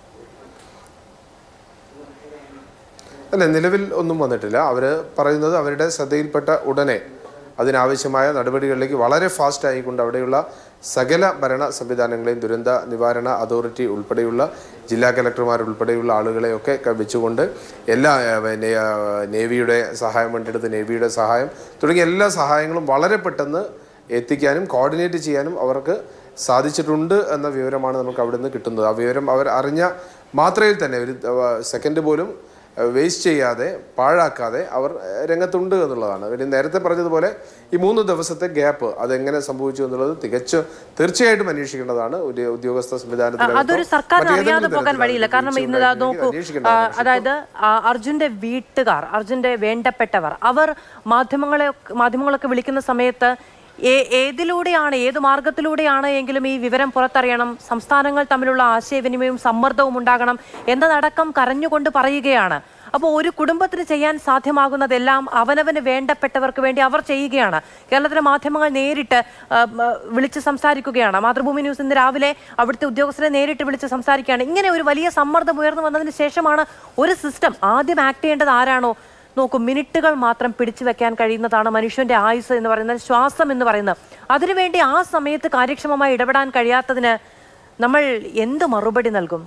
അല്ല നിലവിൽ ഒന്നും വന്നിട്ടില്ല അവർ പറയുന്നത് അവരുടെ ശ്രദ്ധയിൽപ്പെട്ട ഉടനെ അതിനാവശ്യമായ നടപടികളിലേക്ക് വളരെ ഫാസ്റ്റ് ആയിക്കൊണ്ട് അവിടെയുള്ള സകല ഭരണ സംവിധാനങ്ങളെയും ദുരന്ത നിവാരണ അതോറിറ്റി ഉൾപ്പെടെയുള്ള ജില്ലാ കലക്ടർമാർ ഉൾപ്പെടെയുള്ള ആളുകളെയൊക്കെ ക- വെച്ചുകൊണ്ട് എല്ലാ ഏഹ്, പിന്നെ, ഏഹ്, നേവിയുടെ സഹായം വേണ്ടിയെടുത്ത് നേവിയുടെ സഹായം തുടങ്ങിയ എല്ലാ സഹായങ്ങളും വളരെ പെട്ടെന്ന് എത്തിക്കാനും കോർഡിനേറ്റ് ചെയ്യാനും അവർക്ക് സാധിച്ചിട്ടുണ്ട് എന്ന വിവരമാണ് നമുക്ക് അവിടെ നിന്ന് കിട്ടുന്നത് ആ വിവരം അവർ അറിഞ്ഞ മാത്രയിൽ തന്നെ ഒരു സെക്കൻഡ് പോലും വേസ്റ്റ് ചെയ്യാതെ പാഴാക്കാതെ അവർ ഏഹ്, രംഗത്തുണ്ട് എന്നുള്ളതാണ് പിന്നെ നേരത്തെ പറഞ്ഞതുപോലെ ഈ മൂന്ന് ദിവസത്തെ ഗ്യാപ്പ് അതെങ്ങനെ സംഭവിച്ചു എന്നുള്ളത് തികച്ചും തീർച്ചയായിട്ടും അന്വേഷിക്കേണ്ടതാണ് ഒരു ഉദ്യോഗസ്ഥ സംവിധാനത്തിനകത്തോ അതൊരു സർക്കാരിന് മറ്റേതെങ്കിലും അറിയാതെ പോകാൻ തരത്തിലുള്ള വഴിയില്ല കാരണം വീഴ്ച ഇന്ന് ദാ ഉണ്ടായിട്ടുണ്ടെങ്കിൽ നോക്കൂ അന്വേഷിക്കേണ്ടതാണ്. ആ, അതായത് ആ, അർജുന്റെ വീട്ടുകാർ അർജുന്റെ വേണ്ടപ്പെട്ടവർ അവർ മാധ്യമങ്ങളെ മാധ്യമങ്ങളൊക്കെ വിളിക്കുന്ന സമയത്ത് ഏ- ഏതിലൂടെയാണ് ഏത് മാർഗത്തിലൂടെയാണ് എങ്കിലും ഈ വിവരം പുറത്തറിയണം സംസ്ഥാനങ്ങൾ തമ്മിലുള്ള ആശയവിനിമയവും സമ്മർദ്ദവും ഉണ്ടാകണം എന്നതടക്കം കരഞ്ഞുകൊണ്ട് പറയുകയാണ് അപ്പോൾ ഒരു കുടുംബത്തിന് ചെയ്യാൻ സാധ്യമാകുന്നതെല്ലാം അവനവന് വേണ്ടപ്പെട്ടവർക്ക് വേണ്ടി അവർ ചെയ്യുകയാണ് കേരളത്തിലെ മാധ്യമങ്ങൾ നേരിട്ട് ആ, മ, വിളിച്ച് സംസാരിക്കുകയാണ് മാതൃഭൂമി ന്യൂസ് ഇന്ന് രാവിലെ അവിടുത്തെ ഉദ്യോഗസ്ഥരെ നേരിട്ട് വിളിച്ച് സംസാരിക്കുകയാണ് ഇങ്ങനെ ഒരു വലിയ സമ്മർദ്ദം ഉയർന്നു വന്നതിന് ശേഷമാണ് ഒരു സിസ്റ്റം ആദ്യം ആക്ട് ചെയ്യേണ്ടത് ആരാണോ നോക്കൂ മിനിറ്റുകൾ മാത്രം പിടിച്ചു വെക്കാൻ കഴിയുന്നതാണ് മനുഷ്യന്റെ ആയുസ് എന്ന് പറയുന്നത് ശ്വാസം എന്ന് പറയുന്നത് അതിനുവേണ്ടി ആ സമയത്ത് കാര്യക്ഷമമായി ഇടപെടാൻ കഴിയാത്തതിന് നമ്മൾ എന്ത് മറുപടി നൽകും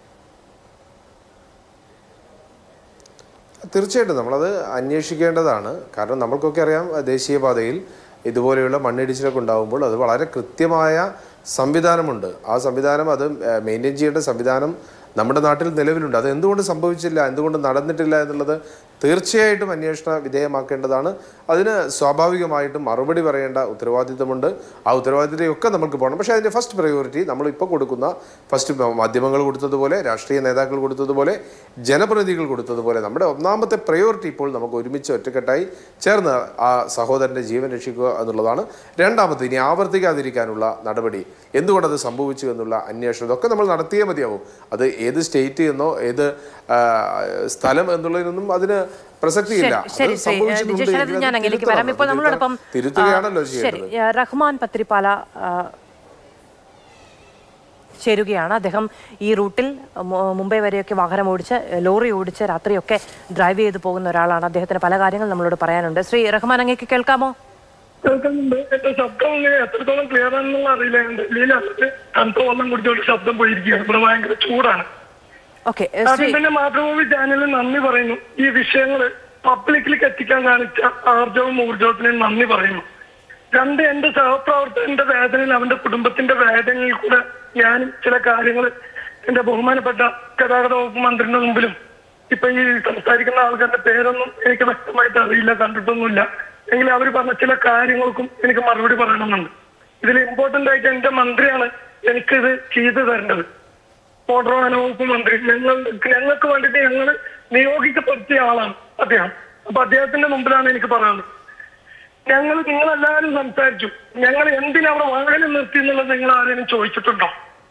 തീർച്ചയായിട്ടും നമ്മളത് അന്വേഷിക്കേണ്ടതാണ് കാരണം നമ്മൾക്കൊക്കെ അറിയാം ദേശീയപാതയിൽ ഇതുപോലെയുള്ള മണ്ണിടിച്ചിലൊക്കെ ഉണ്ടാകുമ്പോൾ അത് വളരെ കൃത്യമായ സംവിധാനമുണ്ട് ആ സംവിധാനം അത് മെയിൻറ്റെയിൻ ചെയ്യേണ്ട സംവിധാനം നമ്മുടെ നാട്ടിൽ നിലവിലുണ്ട് അത് എന്തുകൊണ്ട് സംഭവിച്ചില്ല എന്തുകൊണ്ട് നടന്നിട്ടില്ല എന്നുള്ളത് തീർച്ചയായിട്ടും അന്വേഷണ വിധേയമാക്കേണ്ടതാണ് അതിന് സ്വാഭാവികമായിട്ടും മറുപടി പറയേണ്ട ഉത്തരവാദിത്തമുണ്ട് ആ ഉത്തരവാദിത്തത്തെയൊക്കെ നമുക്ക് പോകണം പക്ഷേ അതിൻ്റെ ഫസ്റ്റ് പ്രയോറിറ്റി നമ്മളിപ്പോൾ കൊടുക്കുന്ന ഫസ്റ്റ് മാധ്യമങ്ങൾ കൊടുത്തതുപോലെ രാഷ്ട്രീയ നേതാക്കൾ കൊടുത്തതുപോലെ ജനപ്രതിനിധികൾ കൊടുത്തതുപോലെ നമ്മുടെ ഒന്നാമത്തെ പ്രയോറിറ്റി ഇപ്പോൾ നമുക്ക് ഒരുമിച്ച് ഒറ്റക്കെട്ടായി ചേർന്ന് ആ സഹോദരൻ്റെ ജീവൻ രക്ഷിക്കുക എന്നുള്ളതാണ് രണ്ടാമത് ഇനി ആവർത്തിക്കാതിരിക്കാനുള്ള നടപടി എന്തുകൊണ്ടത് സംഭവിച്ചു എന്നുള്ള അന്വേഷണം ഇതൊക്കെ നമ്മൾ നടത്തിയേ മതിയാവും അത് ഏത് സ്റ്റേറ്റ് എന്നോ ഏത് ആ, സ്ഥലം എന്നുള്ളതിനൊന്നും അതിന് പ്രസക്തിയില്ല ശരി, ശരി അത് ശ്രീ സംഭവിച്ചിട്ടുണ്ട് നിജേഷ് എങ്കിൽ ശരത് അത് ഞാൻ അങ്ങേലേക്ക് തിരുത്തണം. വരാം ഇപ്പോൾ അത് നമ്മളോടൊപ്പം തിരുത്തുകയാണല്ലോ ആ, ശരി ചെയ്യേണ്ടത് ആ, റഹ്മാൻ പത്രിപ്പാല ആ, ചേരുകയാണ് അദ്ദേഹം ഈ റൂട്ടിൽ മു- മുംബൈ വരെയൊക്കെ വാഹനം ഓടിച്ച് ലോറി ഓടിച്ച് രാത്രിയൊക്കെ ഡ്രൈവ് ചെയ്ത് പോകുന്ന ഒരാളാണ് അദ്ദേഹത്തിന് പല കാര്യങ്ങൾ നമ്മളോട് പറയാനുണ്ട് ശ്രീ റഹ്മാൻ അങ്ങേക്ക് കേൾക്കാമോ കേൾക്കുന്നുണ്ട് എന്റെ ശബ്ദം ഇങ്ങനെ എത്രത്തോളം ക്ലിയർ ആണെന്നുള്ള അറിയില്ല ഞാൻ ഡൽഹിയിൽ അന്നിട്ട് തണുത്ത വെള്ളം കുടിച്ചോണ്ട് ശബ്ദം പോയിരിക്കുകയാണ് ഇവിടെ ഭയങ്കര ചൂടാണ് ഓക്കെ ആദ്യം തന്നെ മാതൃഭൂമി ചാനലിൽ നന്ദി പറയുന്നു ഈ വിഷയങ്ങൾ പബ്ലിക്കിലേക്ക് എത്തിക്കാൻ കാണിച്ച ആർജവും ഊർജത്തിനും നന്ദി പറയുന്നു രണ്ട് എന്റെ സഹപ്രവർത്തകന്റെ വേദനയിൽ അവന്റെ കുടുംബത്തിന്റെ വേദനയിൽ കൂടെ ഞാനും ചില കാര്യങ്ങൾ എന്റെ ബഹുമാനപ്പെട്ട ഗതാഗത വകുപ്പ് മന്ത്രിന്റെ മുമ്പിലും ഇപ്പൊ ഈ സംസാരിക്കുന്ന ആൾക്കാരുടെ പേരൊന്നും എനിക്ക് വ്യക്തമായിട്ട് അറിയില്ല കണ്ടിട്ടൊന്നുമില്ല എങ്കിലും അവർ പറഞ്ഞ ചില കാര്യങ്ങൾക്കും എനിക്ക് മറുപടി പറയണമെന്നുണ്ട് ഇതിൽ ഇമ്പോർട്ടന്റ് ആയിട്ട് എന്റെ മന്ത്രിയാണ് എനിക്കിത് ചെയ്തു തരേണ്ടത് മോട്ടോർ വാഹന വകുപ്പ് മന്ത്രി ഞങ്ങൾ ഞങ്ങൾക്ക് വേണ്ടിയിട്ട് ഞങ്ങൾ നിയോഗിക്കപ്പെടുത്തിയ ആളാണ് അദ്ദേഹം അപ്പൊ അദ്ദേഹത്തിന്റെ മുമ്പിലാണ് എനിക്ക് പറയാനുള്ളത് ഞങ്ങൾ നിങ്ങളെല്ലാവരും സംസാരിച്ചു ഞങ്ങൾ എന്തിനാ അവിടെ വാഹനം നിർത്തി എന്നുള്ളത് നിങ്ങൾ ആരെങ്കിലും ചോദിച്ചിട്ടുണ്ടോ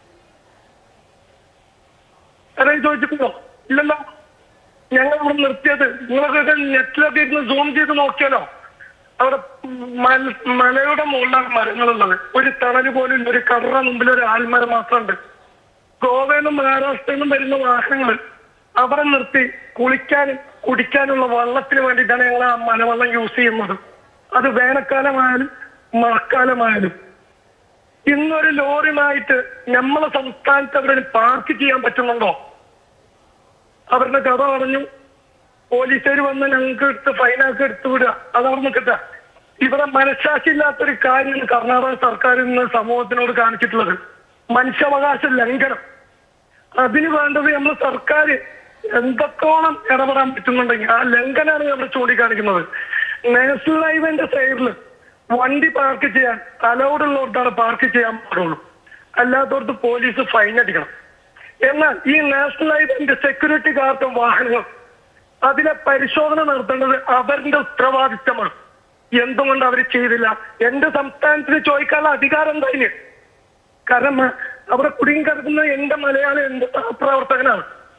ആരെയും ചോദിച്ചിട്ടുണ്ടോ ഇല്ലല്ലോ ഞങ്ങൾ അവിടെ നിർത്തിയത് നിങ്ങളൊക്കെ നെറ്റിലൊക്കെ ഇരുന്ന് സൂം ചെയ്ത് നോക്കിയാലോ അവിടെ മല- മലയുടെ മുകളിലാണ് മരങ്ങളുള്ളത് ഒരു തണല് പോലും ഇല്ല. ഒരു കടറ മുമ്പിൽ ഒരു ആൽമരം മാത്രമുണ്ട് ഗോവയിൽ നിന്നും മഹാരാഷ്ട്രയിൽ നിന്നും വരുന്ന വാഹനങ്ങൾ അവിടെ നിർത്തി കുളിക്കാനും കുടിക്കാനുള്ള വെള്ളത്തിന് വേണ്ടിയിട്ടാണ് ഞങ്ങൾ ആ മലവെള്ളം യൂസ് ചെയ്യുന്നത് അത് വേനൽക്കാലമായാലും മഴക്കാലമായാലും ഇന്നൊരു ലോറിയുമായിട്ട് നമ്മളെ സംസ്ഥാനത്ത് അവരെ പാർക്ക് ചെയ്യാൻ പറ്റുന്നുണ്ടോ അവരുടെ കഥ പറഞ്ഞു പോലീസുകാർ വന്ന് ഞങ്ങൾക്ക് എടുത്ത് ഫൈനാക്കി എടുത്തു വിടുക അതവിടെ നിൽക്കട്ടെ ഇവിടെ മനഃശാസ്ത്രം ഇല്ലാത്തൊരു കാര്യമാണ് കർണാടക സർക്കാർ ഇന്ന് സമൂഹത്തിനോട് കാണിച്ചിട്ടുള്ളത് മനുഷ്യാവകാശ ലംഘനം അതിന് വേണ്ടത് നമ്മൾ സർക്കാർ എന്തൊത്തോളം ഇടപെടാൻ പറ്റുന്നുണ്ടെങ്കിൽ ആ ലംഘനമാണ് നമ്മൾ ചൂണ്ടിക്കാണിക്കുന്നത് നാഷണൽ ഹൈവേന്റെ സൈഡിൽ വണ്ടി പാർക്ക് ചെയ്യാൻ അലൗഡ് ഉള്ളിടത്താണ് പാർക്ക് ചെയ്യാൻ പാടുള്ളൂ അല്ലാത്തടത്ത് പോലീസ് ഫൈൻ അടിക്കണം എന്നാൽ ഈ നാഷണൽ ഹൈവേന്റെ സെക്യൂരിറ്റി ഗാർഡും വാഹനങ്ങൾ അതിലെ പരിശോധന നടത്തേണ്ടത് അവരുടെ ഉത്തരവാദിത്തമാണ് എന്തുകൊണ്ട് അവർ ചെയ്തില്ല എന്റെ സംസ്ഥാനത്തിന് ചോദിക്കാനുള്ള അധികാരം എന്തായിന് കാരണം അഹ് അവിടെ കുടുങ്ങി കിടക്കുന്ന എന്റെ മലയാളി എന്റെ സഹപ്രവർത്തകനാണ്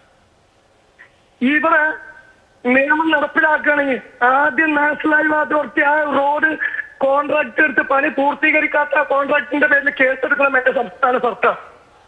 ഇവിടെ നിയമം നടപ്പിലാക്കുകയാണെങ്കിൽ ആദ്യം നാഷണൽ ഹൈവേ അതോറിറ്റി ആ റോഡ് കോൺട്രാക്ട് എടുത്ത് പണി പൂർത്തീകരിക്കാത്ത കോൺട്രാക്ടിന്റെ പേരിൽ കേസെടുക്കണം എന്റെ സംസ്ഥാന സർക്കാർ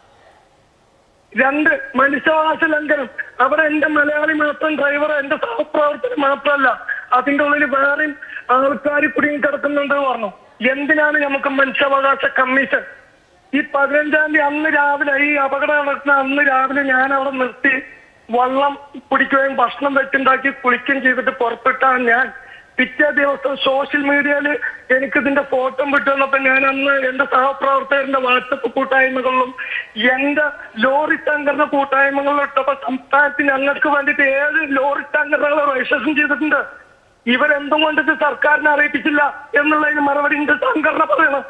രണ്ട് മനുഷ്യാവകാശ ലംഘനം അവിടെ എന്റെ മലയാളി മാത്രം ഡ്രൈവർ എന്റെ സഹപ്രവർത്തകർ മാത്രമല്ല അതിന്റെ ഉള്ളിൽ വേറെയും ആൾക്കാർ കുടുങ്ങി കിടക്കുന്നുണ്ട് എന്ന് പറഞ്ഞു എന്തിനാണ് നമുക്ക് മനുഷ്യാവകാശ കമ്മീഷൻ ഈ പതിനഞ്ചാം തീയതി അന്ന് രാവിലെ ഈ അപകടം നടക്കുന്ന അന്ന് രാവിലെ ഞാൻ അവിടെ നിർത്തി വള്ളം കുടിക്കുകയും ഭക്ഷണം വെച്ചുണ്ടാക്കി കുളിക്കുകയും ചെയ്തിട്ട് പുറപ്പെട്ടാണ് ഞാൻ പിറ്റേ ദിവസം സോഷ്യൽ മീഡിയയിൽ എനിക്ക് ഇതിന്റെ ഫോട്ടോ വിട്ടു വന്നപ്പോ ഞാൻ അന്ന് എന്റെ സഹപ്രവർത്തകരുടെ വാട്സപ്പ് കൂട്ടായ്മകളിലും എന്റെ ലോറി ടാങ്കറിന്റെ കൂട്ടായ്മകളിലും ഇട്ടപ്പോ സംസ്ഥാനത്തിന് ഞങ്ങൾക്ക് വേണ്ടിയിട്ട് ഏഴ് ലോറി ടാങ്കറുകളെ രജിസ്ട്രേഷൻ ചെയ്തിട്ടുണ്ട് ഇവരെന്തും കൊണ്ട് ഇത് സർക്കാരിനെ അറിയിപ്പിച്ചില്ല എന്നുള്ളതിന് മറുപടി എന്റെ സംഘടന പറയണം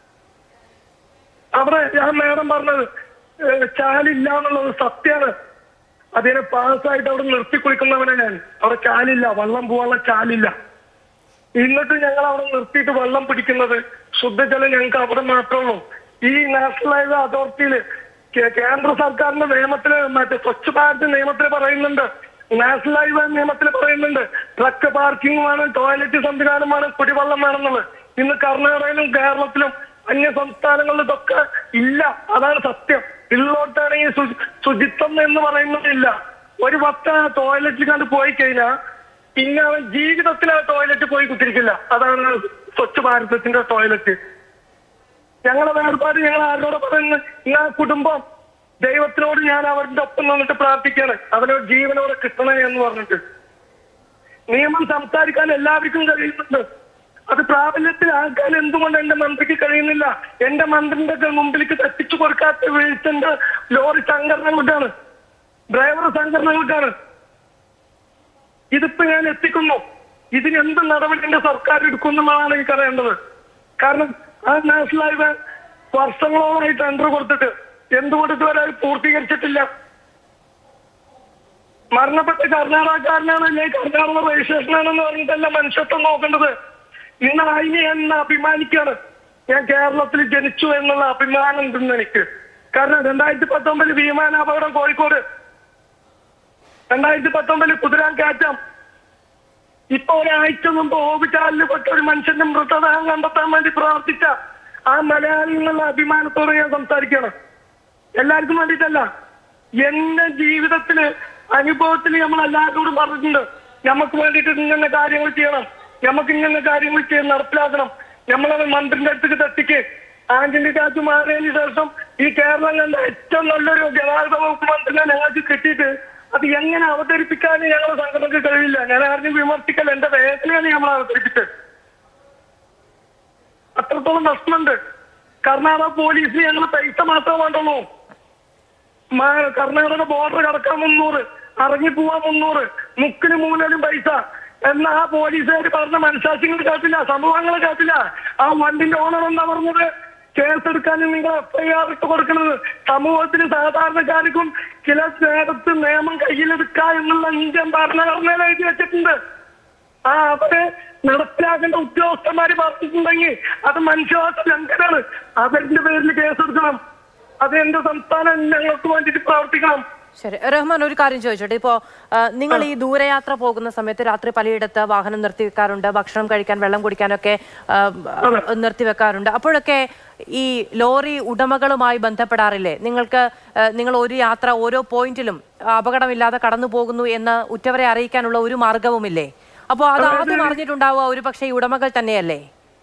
അവിടെ ഞാൻ മേഡം പറഞ്ഞത് ഏഹ് ചാലില്ല എന്നുള്ളത് സത്യമാണ് അതിനെ പാസ്സായിട്ട് അവിടെ നിർത്തി കുളിക്കുന്നവനെ ഞാൻ അവിടെ ചാലില്ല വെള്ളം പോവാനുള്ള ചാലില്ല എന്നിട്ട് ഞങ്ങൾ അവിടെ നിർത്തിയിട്ട് വെള്ളം പിടിക്കുന്നത് ശുദ്ധജലം ഞങ്ങൾക്ക് അവിടെ മാത്രമേ ഉള്ളൂ ഈ നാഷണൽ ഹൈവേ അതോറിറ്റിയില് കേ- കേന്ദ്ര സർക്കാരിന്റെ നിയമത്തില് മറ്റേ സ്വച്ഛ് ഭാരത് നിയമത്തിൽ പറയുന്നുണ്ട് നാഷണൽ ഹൈവേ നിയമത്തിൽ പറയുന്നുണ്ട് ട്രക്ക് പാർക്കിംഗ് വേണം ടോയ്ലറ്റ് സംവിധാനം വേണം കുടിവെള്ളം വേണമെന്നുള്ളത് ഇന്ന് കർണാടകയിലും കേരളത്തിലും അന്യ സംസ്ഥാനങ്ങളിലും ഇതൊക്കെ ഇല്ല അതാണ് സത്യം ഉള്ളോട്ടാണെങ്കിൽ ശു- ശുചിത്വം എന്ന് പറയുന്നതില്ല ഒരു വക്ത ടോയ്ലറ്റിൽ കണ്ട് പോയി കഴിഞ്ഞാൽ പിന്നെ അവൻ ജീവിതത്തിൽ ആ ടോയ്ലറ്റ് പോയി കുത്തിരിക്കില്ല അതാണ് സ്വച്ഛ് ഭാരതത്തിന്റെ ടോയ്ലറ്റ് ഞങ്ങളെ വേർപാട് ഞങ്ങൾ ആരോട് പറയുന്നു ഇന്ന് ആ കുടുംബം ദൈവത്തിനോട് ഞാൻ അവരുടെ ഒപ്പം നിന്നിട്ട് പ്രാർത്ഥിക്കാണ് അവനോട് ജീവനോടെ കിട്ടണേ എന്ന് പറഞ്ഞിട്ട് നിയമം സംസാരിക്കാൻ എല്ലാവർക്കും കഴിയുന്നുണ്ട് അത് പ്രാബല്യത്തിലാക്കാൻ എന്തുകൊണ്ട് എന്റെ മന്ത്രിക്ക് കഴിയുന്നില്ല എന്റെ മന്ത്രിന്റെ മുമ്പിലേക്ക് എത്തിച്ചു കൊടുക്കാത്ത വീഴ്ചന്റെ ലോറി സംഘടനകൾക്കാണ് ഡ്രൈവർ സംഘടനകൾക്കാണ് ഇതിപ്പോ ഞാൻ എത്തിക്കുന്നു ഇതിന് എന്ത് നടപടി എന്റെ സർക്കാർ എടുക്കുന്നുള്ളതാണ് എനിക്കറിയേണ്ടത് കാരണം ആ നാഷണൽ ഹൈവേ വർഷങ്ങളോളമായി ടെൻഡർ കൊടുത്തിട്ട് എന്തുകൊണ്ട് ഇതുവരെ അത് പൂർത്തീകരിച്ചിട്ടില്ല മരണപ്പെട്ട കർണാടകക്കാരനാണ് ഞാൻ കർണാടക രജിസ്ട്രേഷൻ ആണെന്ന് പറഞ്ഞിട്ടല്ല മനുഷ്യത്വം നോക്കേണ്ടത് ഇന്ന് അതിന് ഞാൻ ഇന്ന് അഭിമാനിക്കാണ് ഞാൻ കേരളത്തിൽ ജനിച്ചു എന്നുള്ള അഭിമാനം ഉണ്ടെന്ന് എനിക്ക് കാരണം രണ്ടായിരത്തി പത്തൊമ്പതിൽ വിമാനാപകടം കോഴിക്കോട് രണ്ടായിരത്തി പത്തൊമ്പതിൽ കുതിരാൻ കയറ്റം ഇപ്പൊ ഒരാഴ്ച മുമ്പ് ഓവിചാലിൽ പെട്ട ഒരു മനുഷ്യന്റെ മൃതദേഹം കണ്ടെത്താൻ വേണ്ടി പ്രാർത്ഥിച്ച ആ മലയാളി എന്നുള്ള അഭിമാനത്തോടെ ഞാൻ സംസാരിക്കുകയാണ് എല്ലാവർക്കും വേണ്ടിയിട്ടല്ല എന്റെ ജീവിതത്തില് അനുഭവത്തിൽ നമ്മൾ എല്ലാവരോടും പറഞ്ഞിട്ടുണ്ട് നമുക്ക് വേണ്ടിയിട്ട് ഇങ്ങനെ കാര്യങ്ങൾ ചെയ്യണം നമുക്ക് ഇങ്ങനെ കാര്യങ്ങൾ ചെയ്ത് നടപ്പിലാക്കണം നമ്മളത് മന്ത്രിന്റെ അടുത്തേക്ക് തട്ടിക്ക് ആന്റണി രാജു മാറിയതിനു ശേഷം ഈ കേരളം കണ്ട ഏറ്റവും നല്ലൊരു ഗതാഗത വകുപ്പ് മന്ത്രിനെ ഞങ്ങൾക്ക് കിട്ടിയിട്ട് അത് എങ്ങനെ അവതരിപ്പിക്കാൻ ഞങ്ങളുടെ സംഘടനക്ക് കഴിയില്ല ഞാൻ ആരെയും വിമർശിക്കൽ എന്റെ വേദനയാണ് നമ്മൾ അവതരിപ്പിച്ചത് അത്രത്തോളം നഷ്ടമുണ്ട് കർണാടക പോലീസിന് ഞങ്ങൾ പൈസ മാത്രമേ വേണ്ടുള്ളൂ മ- കർണാടക ബോർഡർ കടക്കാൻ മുന്നൂറ് ഇറങ്ങി പോവാൻ മുന്നൂറ് മുക്കിന് മൂന്നിലും പൈസ എന്നാ ആ പോലീസുകാർ പറഞ്ഞ മനസാക്ഷികൾ കേട്ടില്ല സംഭവങ്ങൾ കേട്ടില്ല ആ വണ്ടിന്റെ ഓണർ എന്താ പറഞ്ഞത് കേസെടുക്കാൻ നിങ്ങൾ എഫ്ഐആർ ഇട്ട് കൊടുക്കുന്നത് സമൂഹത്തിന് സാധാരണക്കാർക്കും ചില നേരത്ത് നിയമം കയ്യിലെടുക്കുക എന്നുള്ള ഇന്ത്യൻ ഭരണഘടനയിൽ എഴുതി വെച്ചിട്ടുണ്ട് ആ അവര് നടപ്പിലാക്കേണ്ട ഉദ്യോഗസ്ഥന്മാര് പറഞ്ഞിട്ടുണ്ടെങ്കിൽ അത് മനുഷ്യവാസ ലംഘനാണ് അവരുടെ പേരിൽ കേസെടുക്കണം അത് എന്റെ സംസ്ഥാനം ഞങ്ങൾക്ക് വേണ്ടിയിട്ട് പ്രവർത്തിക്കണം ശരി റഹ്മാൻ ഒരു കാര്യം ചോദിച്ചോട്ടെ ഇപ്പോ ആ, നിങ്ങൾ ഈ ദൂരയാത്ര പോകുന്ന സമയത്ത് രാത്രി പലയിടത്ത് വാഹനം നിർത്തിവെക്കാറുണ്ട് ഭക്ഷണം കഴിക്കാൻ വെള്ളം കുടിക്കാനൊക്കെ ആ, നിർത്തിവെക്കാറുണ്ട് അപ്പോഴൊക്കെ ഈ ലോറി ഉടമകളുമായി ബന്ധപ്പെടാറില്ലേ നിങ്ങൾക്ക് ആ, നിങ്ങൾ ഒരു യാത്ര ഓരോ പോയിന്റിലും അപകടമില്ലാതെ കടന്നു പോകുന്നു എന്ന് ഉറ്റവരെ അറിയിക്കാനുള്ള ഒരു മാർഗവുമില്ലേ അപ്പോൾ അത് ആദ്യം അറിഞ്ഞിട്ടുണ്ടാവുക ഒരു പക്ഷേ ഈ ഉടമകൾ തന്നെയല്ലേ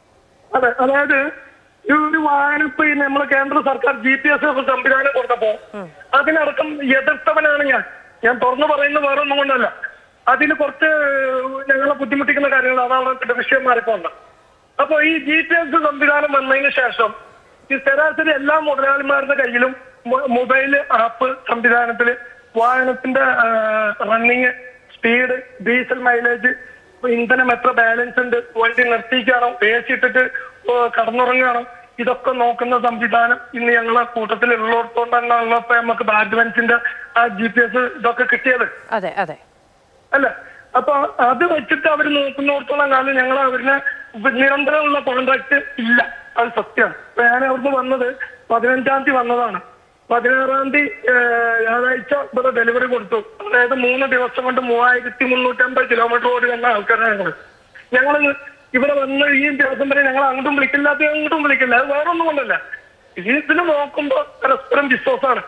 അതെ അതായത് ഈ ഒരു വാഹനം ഇപ്പൊ ഈ നമ്മളെ കേന്ദ്ര സർക്കാർ ജി പി എസ് സംവിധാനം കൊടുത്തപ്പോ അതിനടക്കം എതിർത്തവനാണ് ഞാൻ ഞാൻ തുറന്നു പറയുന്നത് വേറെ ഒന്നും കൊണ്ടല്ല അതിന് കുറച്ച് ഞങ്ങളെ ബുദ്ധിമുട്ടിക്കുന്ന കാര്യങ്ങൾ അതാണ് വിഷയം മാറിപ്പോണ്ട അപ്പൊ ഈ ജി പി എസ് സംവിധാനം വന്നതിന് ശേഷം ഈ ശരാശരി എല്ലാ മുതലാളിമാരുടെ കയ്യിലും മൊബൈൽ ആപ്പ് സംവിധാനത്തിൽ വാഹനത്തിന്റെ റണ്ണിങ് സ്പീഡ് ഡീസൽ മൈലേജ് ഇന്ധനം എത്ര ബാലൻസ് ഉണ്ട് വണ്ടി നിർത്തിക്കാണോ എ സി ഇട്ടിട്ട് ഓ, കടന്നുറങ്ങുകയാണോ ഇതൊക്കെ നോക്കുന്ന സംവിധാനം ഇന്ന് ഞങ്ങളെ കൂട്ടത്തിൽ ഉള്ളിടത്തോണ്ട് ഉള്ളപ്പോ നമുക്ക് ബാഡ്വൻസിന്റെ ആ ജി പി എസ് ഇതൊക്കെ കിട്ടിയത് അതെ അതെ അല്ല അപ്പൊ അത് വെച്ചിട്ട് അവർ നോക്കുന്നിടത്തോളം കാലം ഞങ്ങൾ അവരിനെ നിരന്തരമുള്ള കോൺട്രാക്ട് ഇല്ല അത് സത്യമാണ് ഇപ്പൊ ഞാൻ അവിടുന്ന് വന്നത് പതിനഞ്ചാം തീയതി വന്നതാണ് പതിനാറാം തീയതി ഏഹ്, വ്യാഴാഴ്ച ഇവിടെ ഡെലിവറി കൊടുത്തു അതായത് മൂന്ന് ദിവസം കൊണ്ട് മൂവായിരത്തി മുന്നൂറ്റി അമ്പത് കിലോമീറ്റർ ഓടി വന്ന ആൾക്കാരാണ് ഞങ്ങൾ ഞങ്ങൾ ഇവിടെ വന്ന് ഈ ദിവസം വരെ ഞങ്ങൾ അങ്ങോട്ടും വിളിക്കില്ല അത് അങ്ങോട്ടും വിളിക്കില്ല അത് വേറെ ഒന്നും കൊണ്ടല്ല ഇതിന് നോക്കുമ്പോ പരസ്പരം വിശ്വാസമാണ്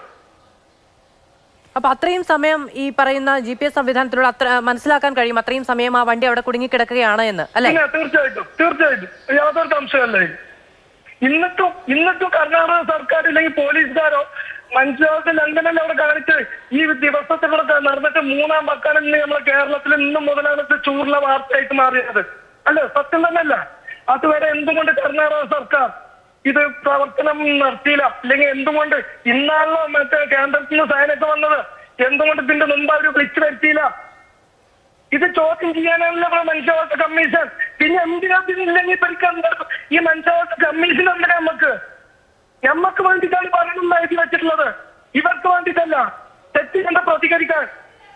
അപ്പൊ അത്രയും സമയം ഈ പറയുന്ന ജി പി എസ് സംവിധാനത്തിലൂടെ അത്ര മനസ്സിലാക്കാൻ കഴിയും അത്രയും സമയം ആ വണ്ടി അവിടെ കുടുങ്ങിക്കിടക്കുകയാണ് എന്ന് അല്ലെ പിന്നെ തീർച്ചയായിട്ടും തീർച്ചയായിട്ടും യാതൊരു സംശയമല്ല ഇതിൽ. എന്നിട്ടും എന്നിട്ടും കർണാടക സർക്കാർ അല്ലെങ്കിൽ പോലീസുകാരോ മനുഷ്യാവസ്ഥ ലംഘനം അവിടെ കാണിച്ച് ഈ ദിവസത്തിലൂടെ നടന്നിട്ട് മൂന്നാം പക്കാണ് ഇന്ന് നമ്മളെ കേരളത്തിൽ ഇന്നും മുതലാണ് ഇത് ചൂടുള്ള വാർത്തയായിട്ട് മാറിയത് അല്ലെ സത്യം തന്നെയല്ല അതുവരെ എന്തുകൊണ്ട് കർണാടക സർക്കാർ ഇത് പ്രവർത്തനം നടത്തിയില്ല അല്ലെങ്കിൽ എന്തുകൊണ്ട് ഇന്നാണല്ലോ മറ്റേ കേന്ദ്രത്തിൽ നിന്ന് സൈനൊക്കെ വന്നത് എന്തുകൊണ്ട് ഇതിന്റെ മുമ്പ് അവർ വിളിച്ചു വരുത്തിയില്ല ഇത് ചോദ്യം ചെയ്യാനല്ല ഇവിടെ മനുഷ്യാവകാശ കമ്മീഷൻ പിന്നെ എന്തിനാ ഇതില്ലെങ്കിൽ ഇവർക്ക് എന്താ ഈ മനുഷ്യാവകാശ കമ്മീഷൻ എന്തിനാ നമുക്ക് ഞമ്മക്ക് വേണ്ടിയിട്ടാണ് പറയണം എഴുതി വെച്ചിട്ടുള്ളത് ഇവർക്ക് വേണ്ടിയിട്ടല്ല തെറ്റ് കണ്ട പ്രതികരിക്കാൻ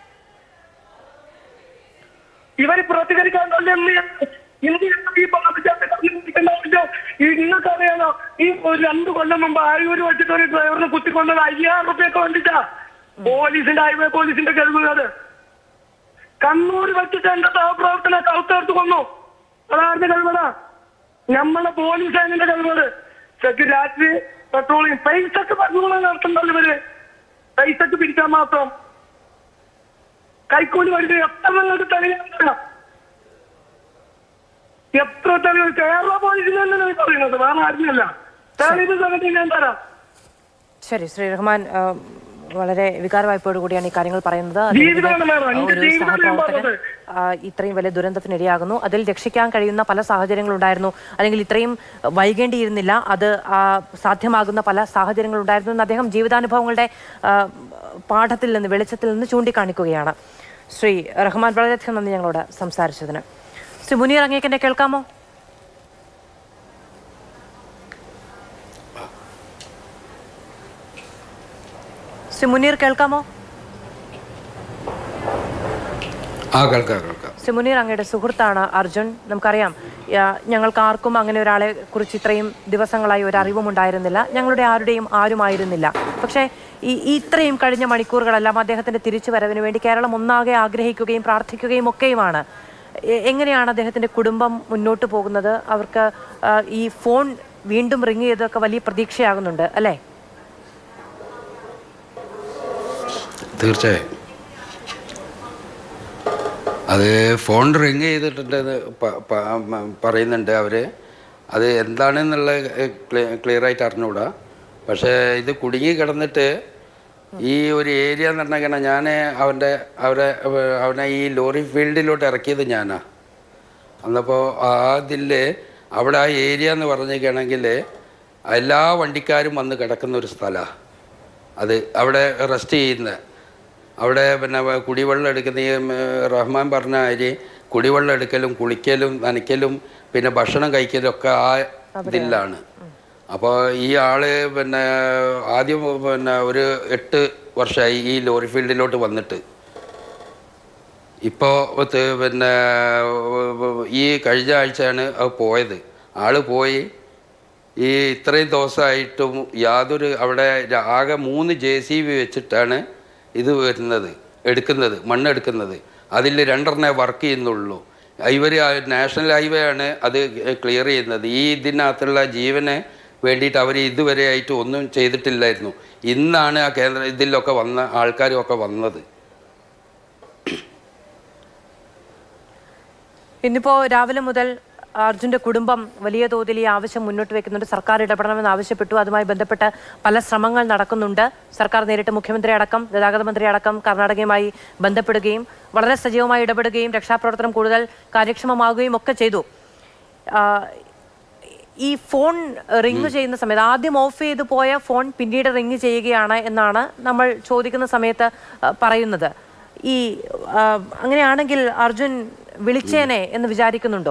ഇവർ പ്രതികരിക്കാൻ തന്നെ ഇന്ത്യ ഈ ബാധിക്കാത്ത നിങ്ങൾക്കറിയാലോ ഈ ഒരു രണ്ടു കൊല്ലം മുമ്പ് ആയൂര് വെച്ചിട്ട് ഒരു ഡ്രൈവറിനെ കുത്തിക്കൊണ്ടത് അയ്യായിരം റുപ്യൊക്കെ വേണ്ടിട്ടാ പോലീസിന്റെ ഹൈവേ പോലീസിന്റെ കഴിവുകാര് കണ്ണൂർ വെച്ചിട്ട് എന്റെ സഹപ്രവർത്തന കൗത്തേർത്ത് കൊന്നു അതാരുടെ കഴിവട നമ്മളെ പോലീസ് സൈനിന്റെ കഴിവുകൾ ചെക്ക് രാത്രി പെട്രോളിംഗ് പൈസക്ക് പെട്രോളിംഗ് നടത്തുന്നല്ലോ ഇവര് പൈസക്ക് പിടിക്കാൻ മാത്രം കൈക്കൂലി വഴി എത്ര നിങ്ങൾക്ക് തെളിയാൻ എത്ര തെളിവ് കേരള പോലീസിന് തന്നെ നീ പറയുന്നത് വേറെ ആരുമല്ല തെളിവ് സമയത്ത് ഞാൻ തരാം ശരി ശ്രീ റഹ്മാൻ ആ, വളരെ വികാരവായ്പോട് കൂടിയാണ് ഈ കാര്യങ്ങൾ പറയുന്നത് ജീവിതമാണ് അദ്ദേഹത്തിന്റെ, മേഡം. ആ, എന്റെ ഒരു ജീവിതമാണ് ഞാൻ സഹപ്രവർത്തകൻ പറഞ്ഞത്. ആ, ഇത്രയും വലിയ ദുരന്തത്തിനിരയാകുന്നു അതിൽ രക്ഷിക്കാൻ കഴിയുന്ന പല സാഹചര്യങ്ങളുണ്ടായിരുന്നു അല്ലെങ്കിൽ ഇത്രയും വൈകേണ്ടിയിരുന്നില്ല അത് ആ, സാധ്യമാകുന്ന പല സാഹചര്യങ്ങളുണ്ടായിരുന്നു എന്ന് അദ്ദേഹം ജീവിതാനുഭവങ്ങളുടെ ആ, പാഠത്തിൽ നിന്ന് വെളിച്ചത്തിൽ നിന്ന് ചൂണ്ടിക്കാണിക്കുകയാണ് ശ്രീ റഹ്മാൻ വളരെയധികം നന്ദി ഞങ്ങളോട് സംസാരിച്ചതിന് ശ്രീ മുനീർ അങ്ങേക്കെന്നെ കേൾക്കാമോ ശ്രീ മുനീർ കേൾക്കാമോ ആ കേൾക്കാം കേൾക്കാം ശ്രീ മുനീർ അങ്ങയുടെ സുഹൃത്താണ് അർജുൻ നമുക്കറിയാം യാ, ഞങ്ങൾക്ക് ആർക്കും അങ്ങനെ ഒരാളെ കുറിച്ച് ഇത്രയും ദിവസങ്ങളായി ഒരു അറിവും ഉണ്ടായിരുന്നില്ല ഞങ്ങളുടെ ആരുടെയും ആരുമായിരുന്നില്ല പക്ഷേ ഈ ഈ ഇത്രയും കഴിഞ്ഞ മണിക്കൂറുകളെല്ലാം അദ്ദേഹത്തിന്റെ തിരിച്ചു വരവിന് വേണ്ടി കേരളം ഒന്നാകെ ആഗ്രഹിക്കുകയും പ്രാർത്ഥിക്കുകയും ഒക്കെയുമാണ് എ- എങ്ങനെയാണ് അദ്ദേഹത്തിന്റെ കുടുംബം മുന്നോട്ട് പോകുന്നത് അവർക്ക് ആ, ഈ ഫോൺ വീണ്ടും റിങ് ചെയ്തൊക്കെ വലിയ പ്രതീക്ഷയാകുന്നുണ്ട് അല്ലേ തീർച്ചയായും അത് ഫോൺ റിങ് ചെയ്തിട്ടുണ്ടെന്ന് പ- പ- മ- പറയുന്നുണ്ട് അവർ അത് എന്താണെന്നുള്ള ക്ലിയർ ആയിട്ട് അറിഞ്ഞുകൂടാ പക്ഷേ ഇത് കുടുങ്ങി കിടന്നിട്ട് ഈ ഒരു ഏരിയ എന്ന് പറഞ്ഞാൽ ഞാൻ അവൻ്റെ അവരെ അവനെ ഈ ലോറി ഫീൽഡിലോട്ട് ഇറക്കിയത് ഞാനാ അന്നപ്പോൾ അതിൽ അവിടെ ആ ഏരിയ എന്ന് പറഞ്ഞിരിക്കുകയാണെങ്കിൽ എല്ലാ വണ്ടിക്കാരും വന്ന് കിടക്കുന്ന ഒരു സ്ഥലമാണ് അത് അവിടെ റെസ്റ്റ് ചെയ്യുന്ന അവിടെ പിന്നെ വ- കുടിവെള്ളം എടുക്കുന്ന ഈ ഉം, റഹ്മാൻ പറഞ്ഞ കാര്യം കുടിവെള്ളം എടുക്കലും കുളിക്കലും നനയ്ക്കലും പിന്നെ ഭക്ഷണം കഴിക്കലും ഒക്കെ ആ ഇതിലാണ് അപ്പോൾ ഈ ആള് പിന്നെ ആദ്യം പിന്നെ ഒരു എട്ട് വർഷമായി ഈ ലോറി ഫീൽഡിലോട്ട് വന്നിട്ട് ഇപ്പോൾ പിന്നെ ഈ കഴിഞ്ഞ ആഴ്ചയാണ് അത് പോയത് ആള് പോയി ഈ ഇത്രയും ദിവസമായിട്ടും യാതൊരു അവിടെ ര- ആകെ മൂന്ന് ജെ സി ബി വെച്ചിട്ടാണ് ഇത് വരുന്നത് എടുക്കുന്നത് മണ്ണ് എടുക്കുന്നത് അതിൽ രണ്ടെണ്ണേ വർക്ക് ചെയ്യുന്നുള്ളൂ ഇവർ നാഷണൽ ഹൈവേ ആണ് അത് ക്ലിയർ ചെയ്യുന്നത് ഈ ഇതിനകത്തുള്ള ജീവന് വേണ്ടിയിട്ട് അവർ ഇതുവരെ ആയിട്ട് ഒന്നും ചെയ്തിട്ടില്ലായിരുന്നു ഇന്നാണ് ആ കേന്ദ്ര ഇതിലൊക്കെ വന്ന ആൾക്കാരൊക്കെ വന്നത് ഇന്നിപ്പോ രാവിലെ മുതൽ അർജുന്റെ കുടുംബം വലിയ തോതിൽ ഈ ആവശ്യം മുന്നോട്ട് വെക്കുന്നുണ്ട് സർക്കാർ ഇടപെടണമെന്ന് ആവശ്യപ്പെട്ടു അതുമായി ബന്ധപ്പെട്ട് പല ശ്രമങ്ങൾ നടക്കുന്നുണ്ട് സർക്കാർ നേരിട്ട് മുഖ്യമന്ത്രി അടക്കം ഗതാഗത മന്ത്രി അടക്കം കർണാടകയുമായി ബന്ധപ്പെടുകയും വളരെ സജീവമായി ഇടപെടുകയും രക്ഷാപ്രവർത്തനം കൂടുതൽ കാര്യക്ഷമമാകുകയും ഒക്കെ ചെയ്തു ആ, ഈ ഫോൺ റിങ് ചെയ്യുന്ന സമയത്ത് ആദ്യം ഓഫ് ചെയ്തു പോയ ഫോൺ പിന്നീട് റിങ് ചെയ്യുകയാണ് എന്നാണ് നമ്മൾ ചോദിക്കുന്ന സമയത്ത് ആ, പറയുന്നത് ഈ ആ, അങ്ങനെയാണെങ്കിൽ അർജുൻ വിളിച്ചേനെ എന്ന് വിചാരിക്കുന്നുണ്ടോ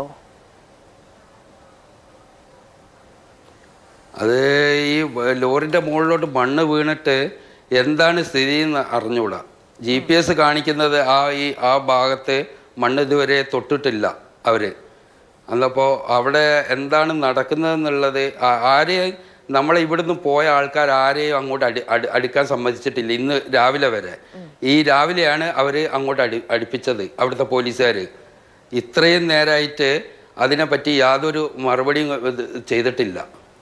അത് ഈ ലോറിൻ്റെ മുകളിലോട്ട് മണ്ണ് വീണിട്ട് എന്താണ് സ്ഥിതി എന്ന് അറിഞ്ഞുകൂടാ ജി പി എസ് കാണിക്കുന്നത് ആ ഈ ആ ഭാഗത്ത് മണ്ണ് ഇതുവരെ തൊട്ടിട്ടില്ല അവർ അന്നപ്പോൾ അവിടെ എന്താണ് നടക്കുന്നതെന്നുള്ളത് ആ- ആരെയും നമ്മളെ ഇവിടുന്ന് പോയ ആൾക്കാർ ആരെയും അങ്ങോട്ട് അടി അടി അടുക്കാൻ സമ്മതിച്ചിട്ടില്ല ഇന്ന് രാവിലെ വരെ ഈ രാവിലെയാണ് അവർ അങ്ങോട്ട് അടി അടുപ്പിച്ചത് അവിടുത്തെ പോലീസുകാർ ഇത്രയും നേരമായിട്ട് അതിനെപ്പറ്റി യാതൊരു മറുപടിയും ഇത് ചെയ്തിട്ടില്ല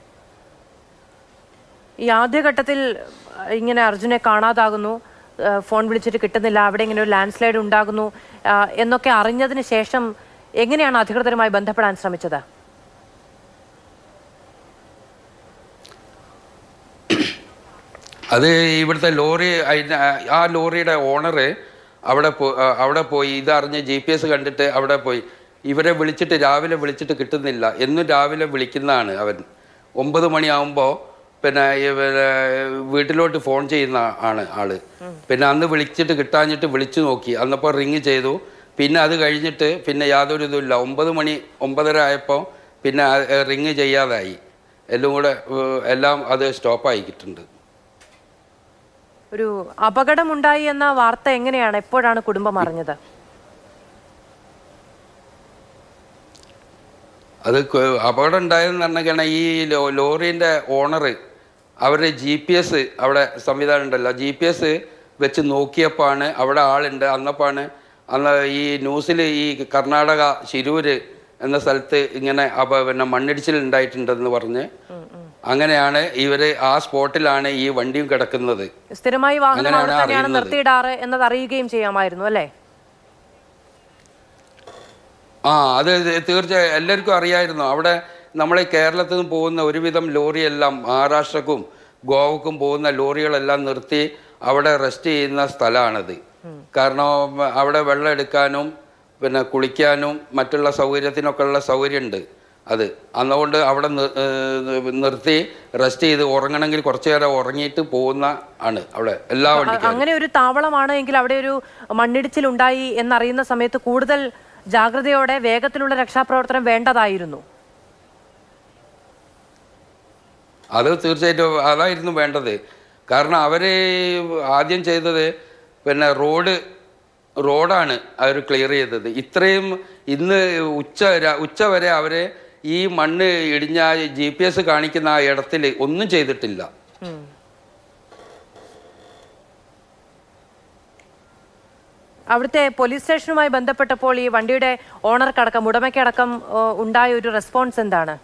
ഈ ആദ്യഘട്ടത്തിൽ ഇങ്ങനെ അർജുനെ കാണാതാകുന്നു ആ, ഫോൺ വിളിച്ചിട്ട് കിട്ടുന്നില്ല അവിടെ ഇങ്ങനെ ഒരു ലാൻഡ് സ്ലൈഡ് ഉണ്ടാകുന്നു ആ, എന്നൊക്കെ അറിഞ്ഞതിന് ശേഷം എങ്ങനെയാണ് അധികൃതരുമായി ബന്ധപ്പെടാൻ ശ്രമിച്ചത് അത് ഇവിടുത്തെ ലോറി അതിന് ആ ലോറിയുടെ ഓണർ അവിടെ പോ ആ, അവിടെ പോയി ഇതറിഞ്ഞ് ജി പി എസ് കണ്ടിട്ട് അവിടെ പോയി ഇവരെ വിളിച്ചിട്ട് രാവിലെ വിളിച്ചിട്ട് കിട്ടുന്നില്ല എന്നും രാവിലെ വിളിക്കുന്നതാണ് അവൻ ഒമ്പത് മണിയാകുമ്പോൾ പിന്നെ ഈ പിന്നെ വീട്ടിലോട്ട് ഫോൺ ചെയ്യുന്ന ആണ് ആള് പിന്നെ അന്ന് വിളിച്ചിട്ട് കിട്ടാഞ്ഞിട്ട് വിളിച്ചു നോക്കി അന്നപ്പോൾ റിങ് ചെയ്തു പിന്നെ അത് കഴിഞ്ഞിട്ട് പിന്നെ യാതൊരു ഇതുമില്ല ഒമ്പത് മണി ഒമ്പതര ആയപ്പോൾ പിന്നെ റിങ് ചെയ്യാതായി എല്ലാം കൂടെ ഏഹ്, എല്ലാം അത് സ്റ്റോപ്പായിക്കിട്ടുണ്ട് ഒരു അപകടമുണ്ടായി എന്ന വാർത്ത എങ്ങനെയാണ് എപ്പോഴാണ് കുടുംബം അറിഞ്ഞത് അത് ക- അപകടം ഉണ്ടായതെന്ന് പറഞ്ഞാൽ ഈ ലോ- ലോറീൻ്റെ ഓണർ അവരുടെ ജി പി എസ് അവിടെ സംവിധാനം ഉണ്ടല്ലോ ജി പി എസ് വെച്ച് നോക്കിയപ്പോഴാണ് അവിടെ ആളുണ്ട് അന്നപ്പോഴാണ് അന്ന് ഈ ന്യൂസിൽ ഈ കർണാടക ശിരൂര് എന്ന സ്ഥലത്ത് ഇങ്ങനെ അപ പിന്നെ മണ്ണിടിച്ചിൽ ഉണ്ടായിട്ടുണ്ടെന്ന് പറഞ്ഞ് അങ്ങനെയാണ് ഇവര് ആ സ്പോട്ടിലാണ് ഈ വണ്ടിയും കിടക്കുന്നത് സ്ഥിരമായി വാഹനം അങ്ങനെയാണ് അവിടെ തന്നെയാണ് അറിയുന്നത്. നിർത്തിയിടാറ് എന്നത് അറിയുകയും ചെയ്യാമായിരുന്നു അല്ലേ ആ അത് തീർച്ചയായും എല്ലാവർക്കും അറിയായിരുന്നു അവിടെ നമ്മളെ കേരളത്തിൽ നിന്ന് പോകുന്ന ഒരുവിധം ലോറിയെല്ലാം മഹാരാഷ്ട്രക്കും ഗോവക്കും പോകുന്ന ലോറികളെല്ലാം നിർത്തി അവിടെ റെസ്റ്റ് ചെയ്യുന്ന സ്ഥലമാണത് കാരണം അവിടെ വെള്ളം എടുക്കാനും പിന്നെ കുളിക്കാനും മറ്റുള്ള സൗകര്യത്തിനൊക്കെ ഉള്ള സൗകര്യമുണ്ട് അത് അതുകൊണ്ട് അവിടെ നി- ഏർ നിർത്തി റെസ്റ്റ് ചെയ്ത് ഉറങ്ങണമെങ്കിൽ കുറച്ചു നേരം ഉറങ്ങിയിട്ട് പോകുന്ന ആണ് അവിടെ എല്ലാ അ- വണ്ടിക്കാരും അങ്ങനെ ഒരു താവളമാണ് എങ്കിൽ അവിടെ ഒരു മണ്ണിടിച്ചിൽ ഉണ്ടായി എന്നറിയുന്ന സമയത്ത് കൂടുതൽ ജാഗ്രതയോടെ വേഗത്തിലുള്ള രക്ഷാപ്രവർത്തനം വേണ്ടതായിരുന്നു അത് തീർച്ചയായിട്ടും അതായിരുന്നു വേണ്ടത് കാരണം അവർ ആദ്യം ചെയ്തത് പിന്നെ റോഡ് റോഡാണ് അവർ ക്ലിയർ ചെയ്തത് ഇത്രയും ഇന്ന് ഉച്ച ര- ഉച്ച വരെ അവർ ഈ മണ്ണ് ഇടിഞ്ഞ ജി പി എസ് കാണിക്കുന്ന ആ ഇടത്തിൽ ഒന്നും ചെയ്തിട്ടില്ല അവിടുത്തെ പോലീസ് സ്റ്റേഷനുമായി ബന്ധപ്പെട്ടപ്പോൾ ഈ വണ്ടിയുടെ ഓണർക്കടക്കം ഉടമയ്ക്കടക്കം ഏ, ഉണ്ടായ ഒരു റെസ്പോൺസ് എന്താണ്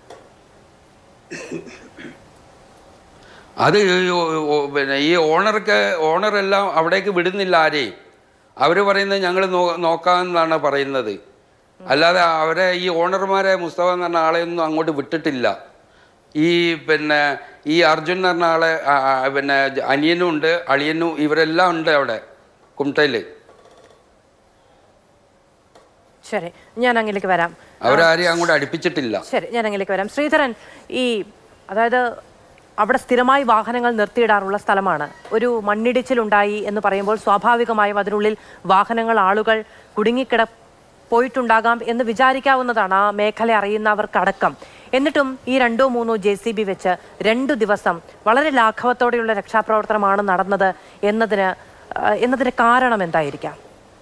അത് ഈ ഓ- ഓ- പിന്നെ ഈ ഓണർക്ക് ഓണറെല്ലാം അവിടേക്ക് വിടുന്നില്ല ആരെയും അവർ പറയുന്നത് ഞങ്ങൾ നോക്കാമെന്നാണ് പറയുന്നത് അല്ലാതെ അവരെ ഈ ഓണർമാരെ മുസ്തഫ എന്ന് പറഞ്ഞ ആളെ ഒന്നും അങ്ങോട്ട് വിട്ടിട്ടില്ല ഈ പിന്നെ ഈ അർജുൻ എന്ന് പറഞ്ഞ ആളെ ആ, ആ, പിന്നെ അനിയനും ഉണ്ട് അളിയനും ഇവരെല്ലാം ഉണ്ട് അവിടെ കുംട്ടയിൽ ശരി ഞാൻ അങ്ങിലേക്ക് വരാം അവരാരെയും അങ്ങോട്ട് അടുപ്പിച്ചിട്ടില്ല ശരി ഞാൻ അങ്ങനെയൊക്കെ വരാം ശ്രീധരൻ ഈ അതായത് അവിടെ സ്ഥിരമായി വാഹനങ്ങൾ നിർത്തിയിടാറുള്ള സ്ഥലമാണ് ഒരു മണ്ണിടിച്ചിലുണ്ടായി എന്ന് പറയുമ്പോൾ സ്വാഭാവികമായും അതിനുള്ളിൽ വാഹനങ്ങൾ ആളുകൾ കുടുങ്ങിക്കിട പോയിട്ടുണ്ടാകാം എന്ന് വിചാരിക്കാവുന്നതാണ് ആ മേഖല അറിയുന്നവർക്കടക്കം എന്നിട്ടും ഈ രണ്ടോ മൂന്നോ ജെ സി ബി വെച്ച് രണ്ടു ദിവസം വളരെ ലാഘവത്തോടെയുള്ള രക്ഷാപ്രവർത്തനമാണ് നടന്നത് എന്നതിന് ആ, എന്നതിന് കാരണം എന്തായിരിക്കാം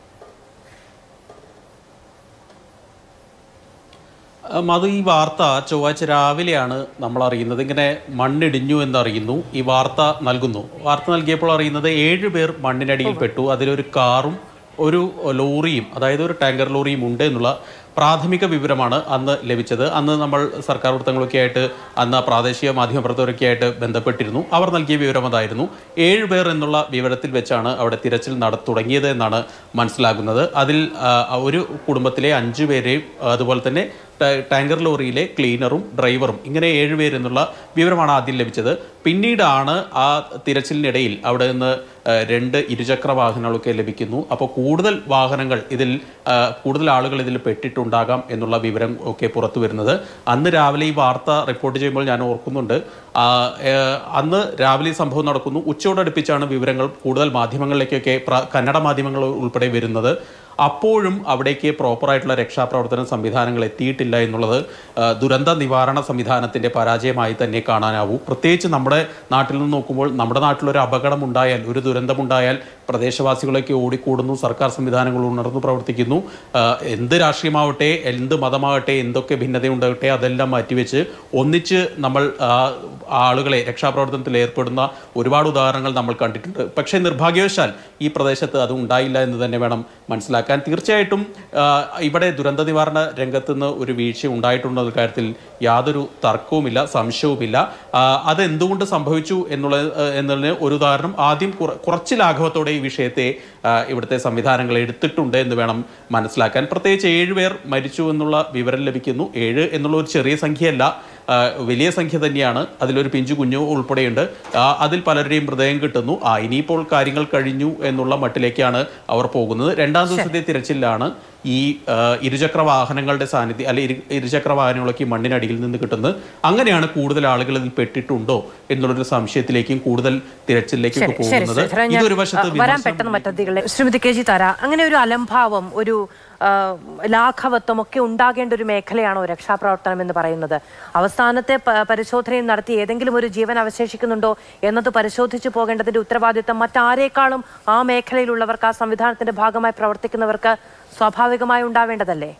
ഉം, അത് ഈ വാർത്ത ചൊവ്വാഴ്ച രാവിലെയാണ് നമ്മൾ അറിയുന്നത് ഇങ്ങനെ മണ്ണിടിഞ്ഞു എന്നറിയുന്നു ഈ വാർത്ത നൽകുന്നു വാർത്ത നൽകിയപ്പോൾ അറിയുന്നത് ഏഴ് പേർ മണ്ണിനടിയിൽ പെട്ടു അതിലൊരു കാറും ഒരു ലോറിയും അതായത് ഒരു ടാങ്കർ ലോറിയും ഉണ്ട് എന്നുള്ള പ്രാഥമിക വിവരമാണ് അന്ന് ലഭിച്ചത് അന്ന് നമ്മൾ സർക്കാർ വൃത്തങ്ങളൊക്കെ ആയിട്ട് അന്ന് ആ പ്രാദേശിക മാധ്യമപ്രവർത്തകരൊക്കെ ആയിട്ട് ബന്ധപ്പെട്ടിരുന്നു അവർ നൽകിയ വിവരം അതായിരുന്നു ഏഴ് പേർ എന്നുള്ള വിവരത്തിൽ വെച്ചാണ് അവിടെ തിരച്ചിൽ നട തുടങ്ങിയത് എന്നാണ് മനസ്സിലാകുന്നത് അതിൽ ആ, ഒരു കുടുംബത്തിലെ അഞ്ചു പേരെയും അതുപോലെ തന്നെ ട- ടാങ്കർ ലോറിയിലെ ക്ലീനറും ഡ്രൈവറും ഇങ്ങനെ ഏഴ് പേരെന്നുള്ള വിവരമാണ് ആദ്യം ലഭിച്ചത് പിന്നീടാണ് ആ തിരച്ചിലിനിടയിൽ അവിടെ നിന്ന് ആ, രണ്ട് ഇരുചക്ര വാഹനങ്ങളൊക്കെ ലഭിക്കുന്നു അപ്പോൾ കൂടുതൽ വാഹനങ്ങൾ ഇതിൽ ആ, കൂടുതൽ ആളുകൾ ഇതിൽ പെട്ടിട്ടുണ്ടാകാം എന്നുള്ള വിവരം ഒക്കെ പുറത്തു വരുന്നത് അന്ന് രാവിലെ ഈ വാർത്ത റിപ്പോർട്ട് ചെയ്യുമ്പോൾ ഞാൻ ഓർക്കുന്നുണ്ട് ആ, ഏ, അന്ന് രാവിലെ ഈ സംഭവം നടക്കുന്നു ഉച്ചയോടടുപ്പിച്ചാണ് വിവരങ്ങൾ കൂടുതൽ മാധ്യമങ്ങളിലേക്കൊക്കെ പ്ര- കന്നഡ മാധ്യമങ്ങൾ ഉൾപ്പെടെ വരുന്നത് അപ്പോഴും അവിടേക്ക് പ്രോപ്പറായിട്ടുള്ള രക്ഷാപ്രവർത്തന സംവിധാനങ്ങൾ എത്തിയിട്ടില്ല എന്നുള്ളത് ആ, ദുരന്ത നിവാരണ സംവിധാനത്തിൻ്റെ പരാജയമായി തന്നെ കാണാനാവൂ പ്രത്യേകിച്ച് നമ്മുടെ നാട്ടിൽ നിന്ന് നോക്കുമ്പോൾ നമ്മുടെ നാട്ടിലൊരു അപകടം ഉണ്ടായാൽ ഒരു ദുരന്തമുണ്ടായാൽ പ്രദേശവാസികളൊക്കെ ഓടിക്കൂടുന്നു സർക്കാർ സംവിധാനങ്ങൾ ഉണർന്നു പ്രവർത്തിക്കുന്നു ആ, എന്ത് രാഷ്ട്രീയമാവട്ടെ എന്ത് മതമാവട്ടെ എന്തൊക്കെ ഭിന്നതയുണ്ടാകട്ടെ അതെല്ലാം മാറ്റിവെച്ച് ഒന്നിച്ച് നമ്മൾ ആ, ആളുകളെ രക്ഷാപ്രവർത്തനത്തിൽ ഏർപ്പെടുന്ന ഒരുപാട് ഉദാഹരണങ്ങൾ നമ്മൾ കണ്ടിട്ടുണ്ട് പക്ഷേ നിർഭാഗ്യവശാൽ ഈ പ്രദേശത്ത് അത് ഉണ്ടായില്ല എന്ന് തന്നെ വേണം മനസ്സിലാക്കാൻ തീർച്ചയായിട്ടും ആ, ഇവിടെ ദുരന്ത നിവാരണ രംഗത്ത് നിന്ന് ഒരു വീഴ്ച ഉണ്ടായിട്ടുണ്ടെന്ന കാര്യത്തിൽ യാതൊരു തർക്കവുമില്ല സംശയവുമില്ല ആ, അത് എന്തുകൊണ്ട് സംഭവിച്ചു എന്നുള്ള ആ, എന്നതിന് ഒരു ഉദാഹരണം ആദ്യം കുറ- കുറച്ച് ലാഘവത്തോടെ ഈ വിഷയത്തെ ആ, ഇവിടുത്തെ സംവിധാനങ്ങൾ എടുത്തിട്ടുണ്ട് എന്ന് വേണം മനസ്സിലാക്കാൻ പ്രത്യേകിച്ച് ഏഴ് പേർ മരിച്ചു എന്നുള്ള വിവരം ലഭിക്കുന്നു ഏഴ് എന്നുള്ള ഒരു ചെറിയ സംഖ്യയല്ല ആ, വലിയ സംഖ്യ തന്നെയാണ് അതിലൊരു പിഞ്ചു കുഞ്ഞു ഉൾപ്പെടെയുണ്ട് ആ, അതിൽ പലരുടെയും മൃതദേഹം കിട്ടുന്നു ആ ഇനിയിപ്പോൾ കാര്യങ്ങൾ കഴിഞ്ഞു എന്നുള്ള മട്ടിലേക്കാണ് അവർ പോകുന്നത് രണ്ടാം ദിവസത്തെ തിരച്ചിലാണ് ഈ ആ, ഇരുചക്ര വാഹനങ്ങളുടെ സാന്നിധ്യം അല്ലെ ഇരു- ഇരുചക്ര വാഹനങ്ങളൊക്കെ ഈ മണ്ണിനടിയിൽ നിന്ന് കിട്ടുന്നത് അങ്ങനെയാണ് കൂടുതൽ ആളുകൾ ഇതിൽ പെട്ടിട്ടുണ്ടോ എന്നുള്ളൊരു സംശയത്തിലേക്കും കൂടുതൽ തിരച്ചിലേക്കും ശരി ശരി പോകുന്നത് ശ്രീധരൻ ഞാൻ ഇതൊരു വശത്ത് ആ, വരാൻ വിമർശനം പെട്ടെന്ന് മറ്റതികളെ ശ്രീമതി കെ ജി താര അങ്ങനെ ഒരു അലംഭാവം ഒരു ആ, ലാഘവത്വം ഒക്കെ ഉണ്ടാകേണ്ട ഒരു മേഖലയാണോ രക്ഷാപ്രവർത്തനം എന്ന് പറയുന്നത് അവസാനത്തെ പ- പരിശോധനയും നടത്തി ഏതെങ്കിലും ഒരു ജീവൻ അവശേഷിക്കുന്നുണ്ടോ എന്നത് പരിശോധിച്ചു പോകേണ്ടതിന്റെ ഉത്തരവാദിത്തം മറ്റാരേക്കാളും ആ മേഖലയിലുള്ളവർക്ക് ആ സംവിധാനത്തിന്റെ ഭാഗമായി പ്രവർത്തിക്കുന്നവർക്ക് സ്വാഭാവികമായി ഉണ്ടാവേണ്ടതല്ലേ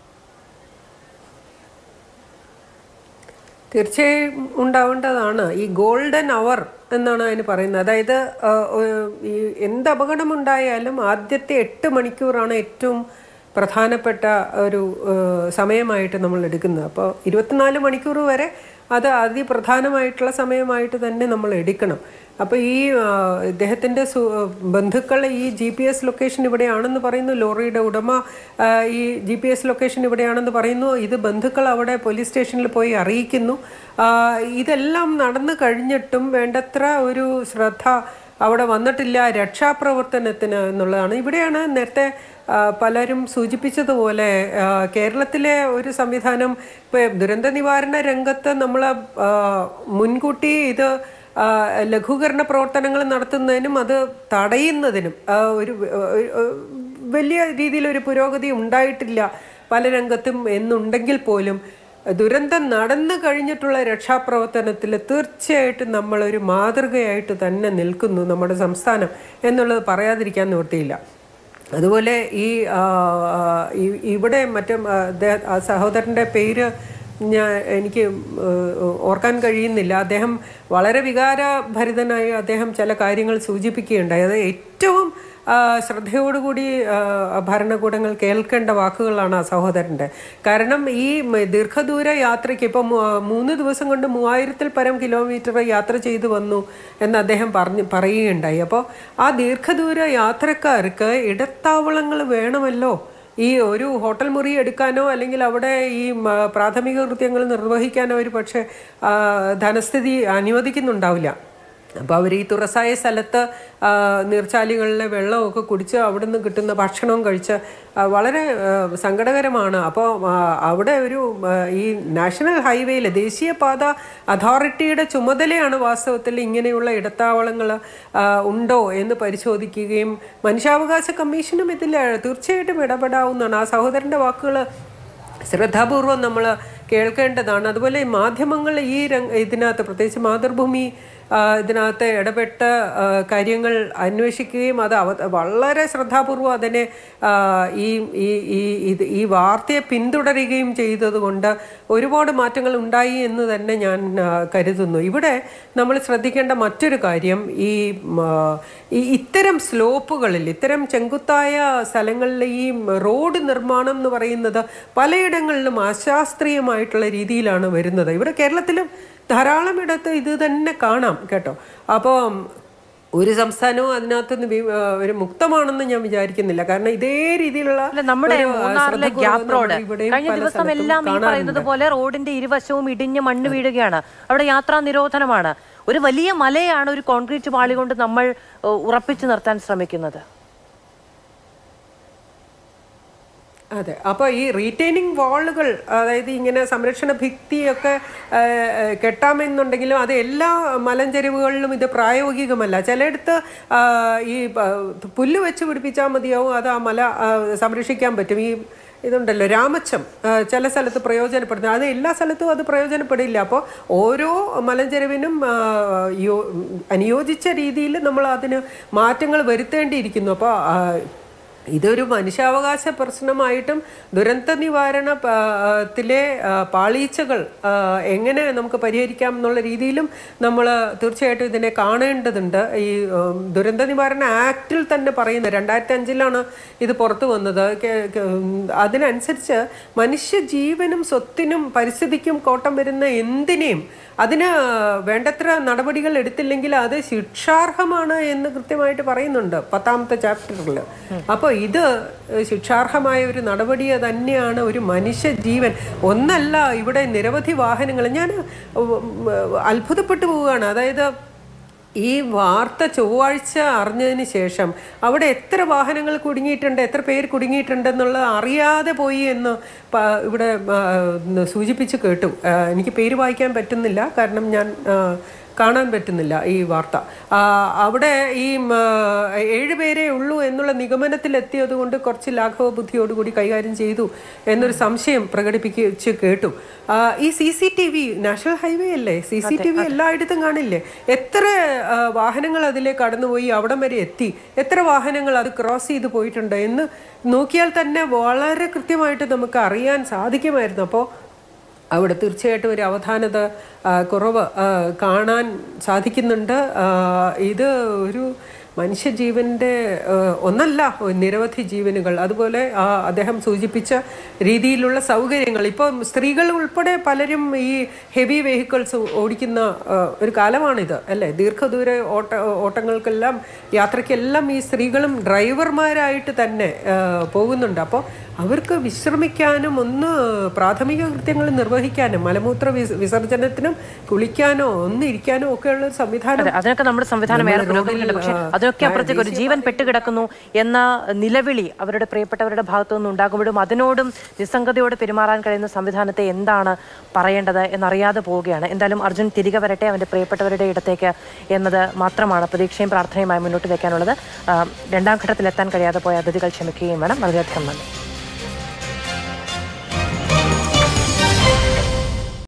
തീർച്ചയായും ഉണ്ടാവേണ്ടതാണ് ഈ ഗോൾഡൻ അവർ എന്നാണ് അതിന് പറയുന്നത് അതായത് ആ, ഒരു- ഈ എന്ത് അപകടമുണ്ടായാലും ആദ്യത്തെ എട്ട് മണിക്കൂറാണ് ഏറ്റവും പ്രധാനപ്പെട്ട ഒരു ആ, സമയമായിട്ട് നമ്മൾ എടുക്കുന്നത് അപ്പോൾ ഇരുപത്തിനാല് മണിക്കൂർ വരെ അത് അതിപ്രധാനമായിട്ടുള്ള സമയമായിട്ട് തന്നെ നമ്മൾ എടുക്കണം അപ്പോൾ ഈ ആ, ഇദ്ദേഹത്തിൻ്റെ സു ബന്ധുക്കൾ ഈ ജി പി എസ് ലൊക്കേഷൻ ഇവിടെയാണെന്ന് പറയുന്നു ലോറിയുടെ ഉടമ ആ, ഈ ജി പി എസ് ലൊക്കേഷൻ ഇവിടെയാണെന്ന് പറയുന്നു ഇത് ബന്ധുക്കൾ അവിടെ പോലീസ് സ്റ്റേഷനിൽ പോയി അറിയിക്കുന്നു ആ, ഇതെല്ലാം നടന്നു കഴിഞ്ഞിട്ടും വേണ്ടത്ര ഒരു ശ്രദ്ധ അവിടെ വന്നിട്ടില്ല രക്ഷാപ്രവർത്തനത്തിന് എന്നുള്ളതാണ് ഇവിടെയാണ് നേരത്തെ ആ, പലരും സൂചിപ്പിച്ചതുപോലെ ആ, കേരളത്തിലെ ഒരു സംവിധാനം ഇപ്പോൾ ദുരന്ത നിവാരണ രംഗത്ത് നമ്മൾ മുൻകൂട്ടി ഇത് ആ, ലഘൂകരണ പ്രവർത്തനങ്ങൾ നടത്തുന്നതിനും അത് തടയുന്നതിനും ആ, ഒരു ഒരു വലിയ രീതിയിലൊരു പുരോഗതി ഉണ്ടായിട്ടില്ല പല രംഗത്തും എന്നുണ്ടെങ്കിൽ പോലും ദുരന്തം നടന്നു കഴിഞ്ഞിട്ടുള്ള രക്ഷാപ്രവർത്തനത്തിൽ തീർച്ചയായിട്ടും നമ്മളൊരു മാതൃകയായിട്ട് തന്നെ നിൽക്കുന്നു നമ്മുടെ സംസ്ഥാനം എന്നുള്ളത് പറയാതിരിക്കാൻ നിവൃത്തിയില്ല അതുപോലെ ഈ ആ, ആ, ഈ- ഇവിടെ മറ്റേ ആ, അദ്ദേഹ- ആ സഹോദരൻ്റെ പേര് ഞാൻ എനിക്ക് ഏഹ്, ഓർക്കാൻ കഴിയുന്നില്ല അദ്ദേഹം വളരെ വികാരഭരിതനായി അദ്ദേഹം ചില കാര്യങ്ങൾ സൂചിപ്പിക്കുകയുണ്ടായി അത് ഏറ്റവും ആ, ശ്രദ്ധയോടുകൂടി ആ, ഭരണകൂടങ്ങൾ കേൾക്കേണ്ട വാക്കുകളാണ് ആ സഹോദരൻ്റെ കാരണം ഈ മ- ദീർഘദൂര യാത്രയ്ക്ക് ഇപ്പം മൂ- മൂന്ന് ദിവസം കൊണ്ട് മൂവായിരത്തിൽ പരം കിലോമീറ്റർ യാത്ര ചെയ്തു വന്നു എന്ന് അദ്ദേഹം പറഞ്ഞു പറയുകയുണ്ടായി അപ്പോൾ ആ ദീർഘദൂര യാത്രക്കാർക്ക് ഇടത്താവളങ്ങൾ വേണമല്ലോ ഈ ഒരു ഹോട്ടൽ മുറി എടുക്കാനോ അല്ലെങ്കിൽ അവിടെ ഈ മ, പ്രാഥമിക കൃത്യങ്ങൾ നിർവഹിക്കാനോ ഒരു പക്ഷേ ആ, ധനസ്ഥിതി അനുവദിക്കുന്നുണ്ടാവില്ല അപ്പോൾ അവർ ഈ തുറസായ സ്ഥലത്ത് ആ, നീർച്ചാലികളിലെ വെള്ളമൊക്കെ കുടിച്ച് അവിടെ നിന്ന് കിട്ടുന്ന ഭക്ഷണവും കഴിച്ച് ആ, വളരെ ആ, സങ്കടകരമാണ് അപ്പോൾ ആ, അവിടെ ഒരു ആ, ഈ നാഷണൽ ഹൈവേയിൽ ദേശീയപാത അതോറിറ്റിയുടെ ചുമതലയാണ് വാസ്തവത്തിൽ ഇങ്ങനെയുള്ള ഇടത്താവളങ്ങൾ ഉണ്ടോ എന്ന് പരിശോധിക്കുകയും മനുഷ്യാവകാശ കമ്മീഷനും ഇതിൽ തീർച്ചയായിട്ടും ഇടപെടാവുന്നതാണ് ആ സഹോദരൻ്റെ വാക്കുകൾ ശ്രദ്ധാപൂർവം നമ്മൾ കേൾക്കേണ്ടതാണ് അതുപോലെ ഈ മാധ്യമങ്ങൾ ഈ രംഗ ഇതിനകത്ത് പ്രത്യേകിച്ച് മാതൃഭൂമി ആ, ഇതിനകത്ത് ഇടപെട്ട ആ, കാര്യങ്ങൾ അന്വേഷിക്കുകയും അത് അവ വളരെ ശ്രദ്ധാപൂർവം അതിനെ ആ, ഈ ഈ ഈ ഇത് ഈ വാർത്തയെ പിന്തുടരുകയും ചെയ്തതുകൊണ്ട് ഒരുപാട് മാറ്റങ്ങൾ ഉണ്ടായി എന്ന് തന്നെ ഞാൻ ആ, കരുതുന്നു ഇവിടെ നമ്മൾ ശ്രദ്ധിക്കേണ്ട മറ്റൊരു കാര്യം ഈ ഉം, ആ, ഈ ഇത്തരം സ്ലോപ്പുകളിൽ ഇത്തരം ചെങ്കുത്തായ സ്ഥലങ്ങളിൽ ഈ റോഡ് നിർമ്മാണം എന്ന് പറയുന്നത് പലയിടങ്ങളിലും അശാസ്ത്രീയമായിട്ടുള്ള രീതിയിലാണ് വരുന്നത് ഇവിടെ കേരളത്തിലും ധാരാളം ഇടത്ത് ഇത് തന്നെ കാണാം കേട്ടോ അപ്പോൾ ഒരു സംസ്ഥാനവും അതിനകത്ത് നിന്ന് വി- ആ, ഒരു മുക്തമാണെന്ന് ഞാൻ വിചാരിക്കുന്നില്ല കാരണം ഇതേ രീതിയിലുള്ള അല്ല നമ്മുടെ ഒരു, ആ, മൂന്നാറിലെ ശ്രദ്ധക്കുറവ് ഗ്യാപ്പ് റോഡ് നമ്മൾ ഇവിടെയും കഴിഞ്ഞ പല ദിവസം സ്ഥലത്തും എല്ലാം ഈ കാണാറുണ്ട്. പറയുന്നത് പോലെ റോഡിന്റെ ഇരുവശവും ഇടിഞ്ഞ് മണ്ണ് വീഴുകയാണ് അവിടെ യാത്രാ നിരോധനമാണ് ഒരു വലിയ മലയാണ് ഒരു കോൺക്രീറ്റ് പാളി കൊണ്ട് നമ്മൾ ഏഹ്, ഉറപ്പിച്ചു നിർത്താൻ ശ്രമിക്കുന്നത് അതെ അപ്പോൾ ഈ റീറ്റെയിനിങ് വാളുകൾ അതായത് ഇങ്ങനെ സംരക്ഷണ ഭിത്തിയൊക്കെ ആ, ആ, കെട്ടാമെന്നുണ്ടെങ്കിലും അത് എല്ലാ മലഞ്ചെരിവുകളിലും ഇത് പ്രായോഗികമല്ല ചിലയിടത്ത് ആ, ഈ ആ, പുല്ല് വെച്ച് പിടിപ്പിച്ചാൽ മതിയാവും അത് ആ മല ആ, സംരക്ഷിക്കാൻ പറ്റും ഈ ഇതുണ്ടല്ലോ രാമച്ചം ആ, ചില സ്ഥലത്ത് പ്രയോജനപ്പെടുന്നത് അത് എല്ലാ സ്ഥലത്തും അത് പ്രയോജനപ്പെടില്ല അപ്പോൾ ഓരോ മലഞ്ചെരുവിനും ആ, യോ- അനുയോജിച്ച രീതിയിൽ നമ്മൾ അതിന് മാറ്റങ്ങൾ വരുത്തേണ്ടിയിരിക്കുന്നു അപ്പോൾ ആ, ഇതൊരു മനുഷ്യാവകാശ പ്രശ്നമായിട്ടും ദുരന്ത നിവാരണ പ- ത്തിലെ ആ, പാളീച്ചകൾ ആ, എങ്ങനെ നമുക്ക് പരിഹരിക്കാം എന്നുള്ള രീതിയിലും നമ്മൾ തീർച്ചയായിട്ടും ഇതിനെ കാണേണ്ടതുണ്ട് ഈ ഉം, ദുരന്ത നിവാരണ ആക്റ്റിൽ തന്നെ പറയുന്നത് രണ്ടായിരത്തി അഞ്ചിലാണ് ഇത് പുറത്തു വന്നത് കെ- കെ- ഉം, അതിനനുസരിച്ച് മനുഷ്യ ജീവനും സ്വത്തിനും പരിസ്ഥിതിക്കും കോട്ടം വരുന്ന എന്തിനേയും അതിന് വേണ്ടത്ര നടപടികൾ എടുത്തില്ലെങ്കിൽ അത് ശിക്ഷാർഹമാണ് എന്ന് കൃത്യമായിട്ട് പറയുന്നുണ്ട് പത്താമത്തെ ചാപ്റ്ററിൽ അപ്പോൾ ഇത് ശിക്ഷാർഹമായ ഒരു നടപടി തന്നെയാണ് ഒരു മനുഷ്യ ജീവൻ ഒന്നല്ല ഇവിടെ നിരവധി വാഹനങ്ങൾ ഞാൻ അത്ഭുതപ്പെട്ടു പോവുകയാണ് അതായത് ഈ വാർത്ത ചൊവ്വാഴ്ച അറിഞ്ഞതിന് ശേഷം അവിടെ എത്ര വാഹനങ്ങൾ കുടുങ്ങിയിട്ടുണ്ട് എത്ര പേര് കുടുങ്ങിയിട്ടുണ്ടെന്നുള്ളത് അറിയാതെ പോയി എന്ന് പ- ഇവിടെ ആ, ഒന്ന് സൂചിപ്പിച്ച് കേട്ടു ആ, എനിക്ക് പേര് വായിക്കാൻ പറ്റുന്നില്ല കാരണം ഞാൻ ആ, കാണാൻ പറ്റുന്നില്ല ഈ വാർത്ത ആ, അവിടെ ഈ ഉം, ആ, ഏഴ് പേരേ ഉള്ളൂ എന്നുള്ള നിഗമനത്തിലെത്തിയത് കൊണ്ട് കുറച്ച് ലാഘവ ബുദ്ധിയോടുകൂടി കൈകാര്യം ചെയ്തു എന്നൊരു സംശയം പ്രകടിപ്പിച്ച് കേട്ടു ആ, ഈ C C T V national highway അല്ലേ സി സി ടി വി എല്ലായിടത്തും കാണില്ലേ എത്ര ആ, വാഹനങ്ങൾ അതിലെ കടന്നുപോയി അവിടം വരെ എത്തി എത്ര വാഹനങ്ങൾ അത് ക്രോസ് ചെയ്ത് പോയിട്ടുണ്ട് എന്ന് നോക്കിയാൽ തന്നെ വളരെ കൃത്യമായിട്ട് നമുക്ക് അറിയാൻ സാധിക്കുമായിരുന്നു അപ്പോൾ അവിടെ തീർച്ചയായിട്ടും ഒരു അവധാനത ആ, കുറവ് ആ, കാണാൻ സാധിക്കുന്നുണ്ട് ആ, ഇത് ഒരു മനുഷ്യജീവൻ്റെ ആ, ഒന്നല്ല നിരവധി ജീവനുകൾ അതുപോലെ ആ, അദ്ദേഹം സൂചിപ്പിച്ച രീതിയിലുള്ള സൗകര്യങ്ങൾ ഇപ്പം സ്ത്രീകൾ ഉൾപ്പെടെ പലരും ഈ ഹെവി വെഹിക്കിൾസ് ഓടിക്കുന്ന ആ, ഒരു കാലമാണിത് അല്ലേ ദീർഘദൂര ഓട്ട ഓട്ടങ്ങൾക്കെല്ലാം യാത്രയ്ക്കെല്ലാം ഈ സ്ത്രീകളും ഡ്രൈവർമാരായിട്ട് തന്നെ ആ, പോകുന്നുണ്ട് അപ്പോൾ അവർക്ക് വിശ്രമിക്കാനും ഒന്ന് പ്രാഥമിക കൃത്യങ്ങൾ നിർവഹിക്കാനും മലമൂത്ര വിസ- വിസർജനത്തിനും കുളിക്കാനോ ഒന്ന് ഇരിക്കാനോ ഒക്കെ ഉള്ള ഒരു സംവിധാനം അതെ അതിനൊക്കെ നമ്മുടെ സംവിധാനം ഏറെ നമ്മുടെ പുരോഗമിക്കുന്നുണ്ട് പക്ഷെ റോഡിൽ, ആ, അതിനൊക്കെ അപ്പുറത്തേക്ക് ഒരു ജീവൻ പെട്ടുകിടക്കുന്നു എന്ന നിലവിളി അവരുടെ പ്രിയപ്പെട്ടവരുടെ ഭാഗത്തു നിന്ന് ഉണ്ടാകുമ്പോഴും അതിനോടും നിസ്സംഗതയോടെ പെരുമാറാൻ കഴിയുന്ന സംവിധാനത്തെ എന്താണ് പറയേണ്ടത് എന്നറിയാതെ പോവുകയാണ് എന്തായാലും അർജുൻ തിരികെ വരട്ടെ അവന്റെ പ്രിയപ്പെട്ടവരുടെ ഇടത്തേക്ക് എന്നത് മാത്രമാണ് പ്രതീക്ഷയും പ്രാർത്ഥനയുമായി മുന്നോട്ട് വെക്കാനുള്ളത് ആ, രണ്ടാം ഘട്ടത്തിലെത്താൻ കഴിയാതെ പോയ അതിഥികൾ ക്ഷമിക്കുകയും വേണം വളരെയധികം നന്ദി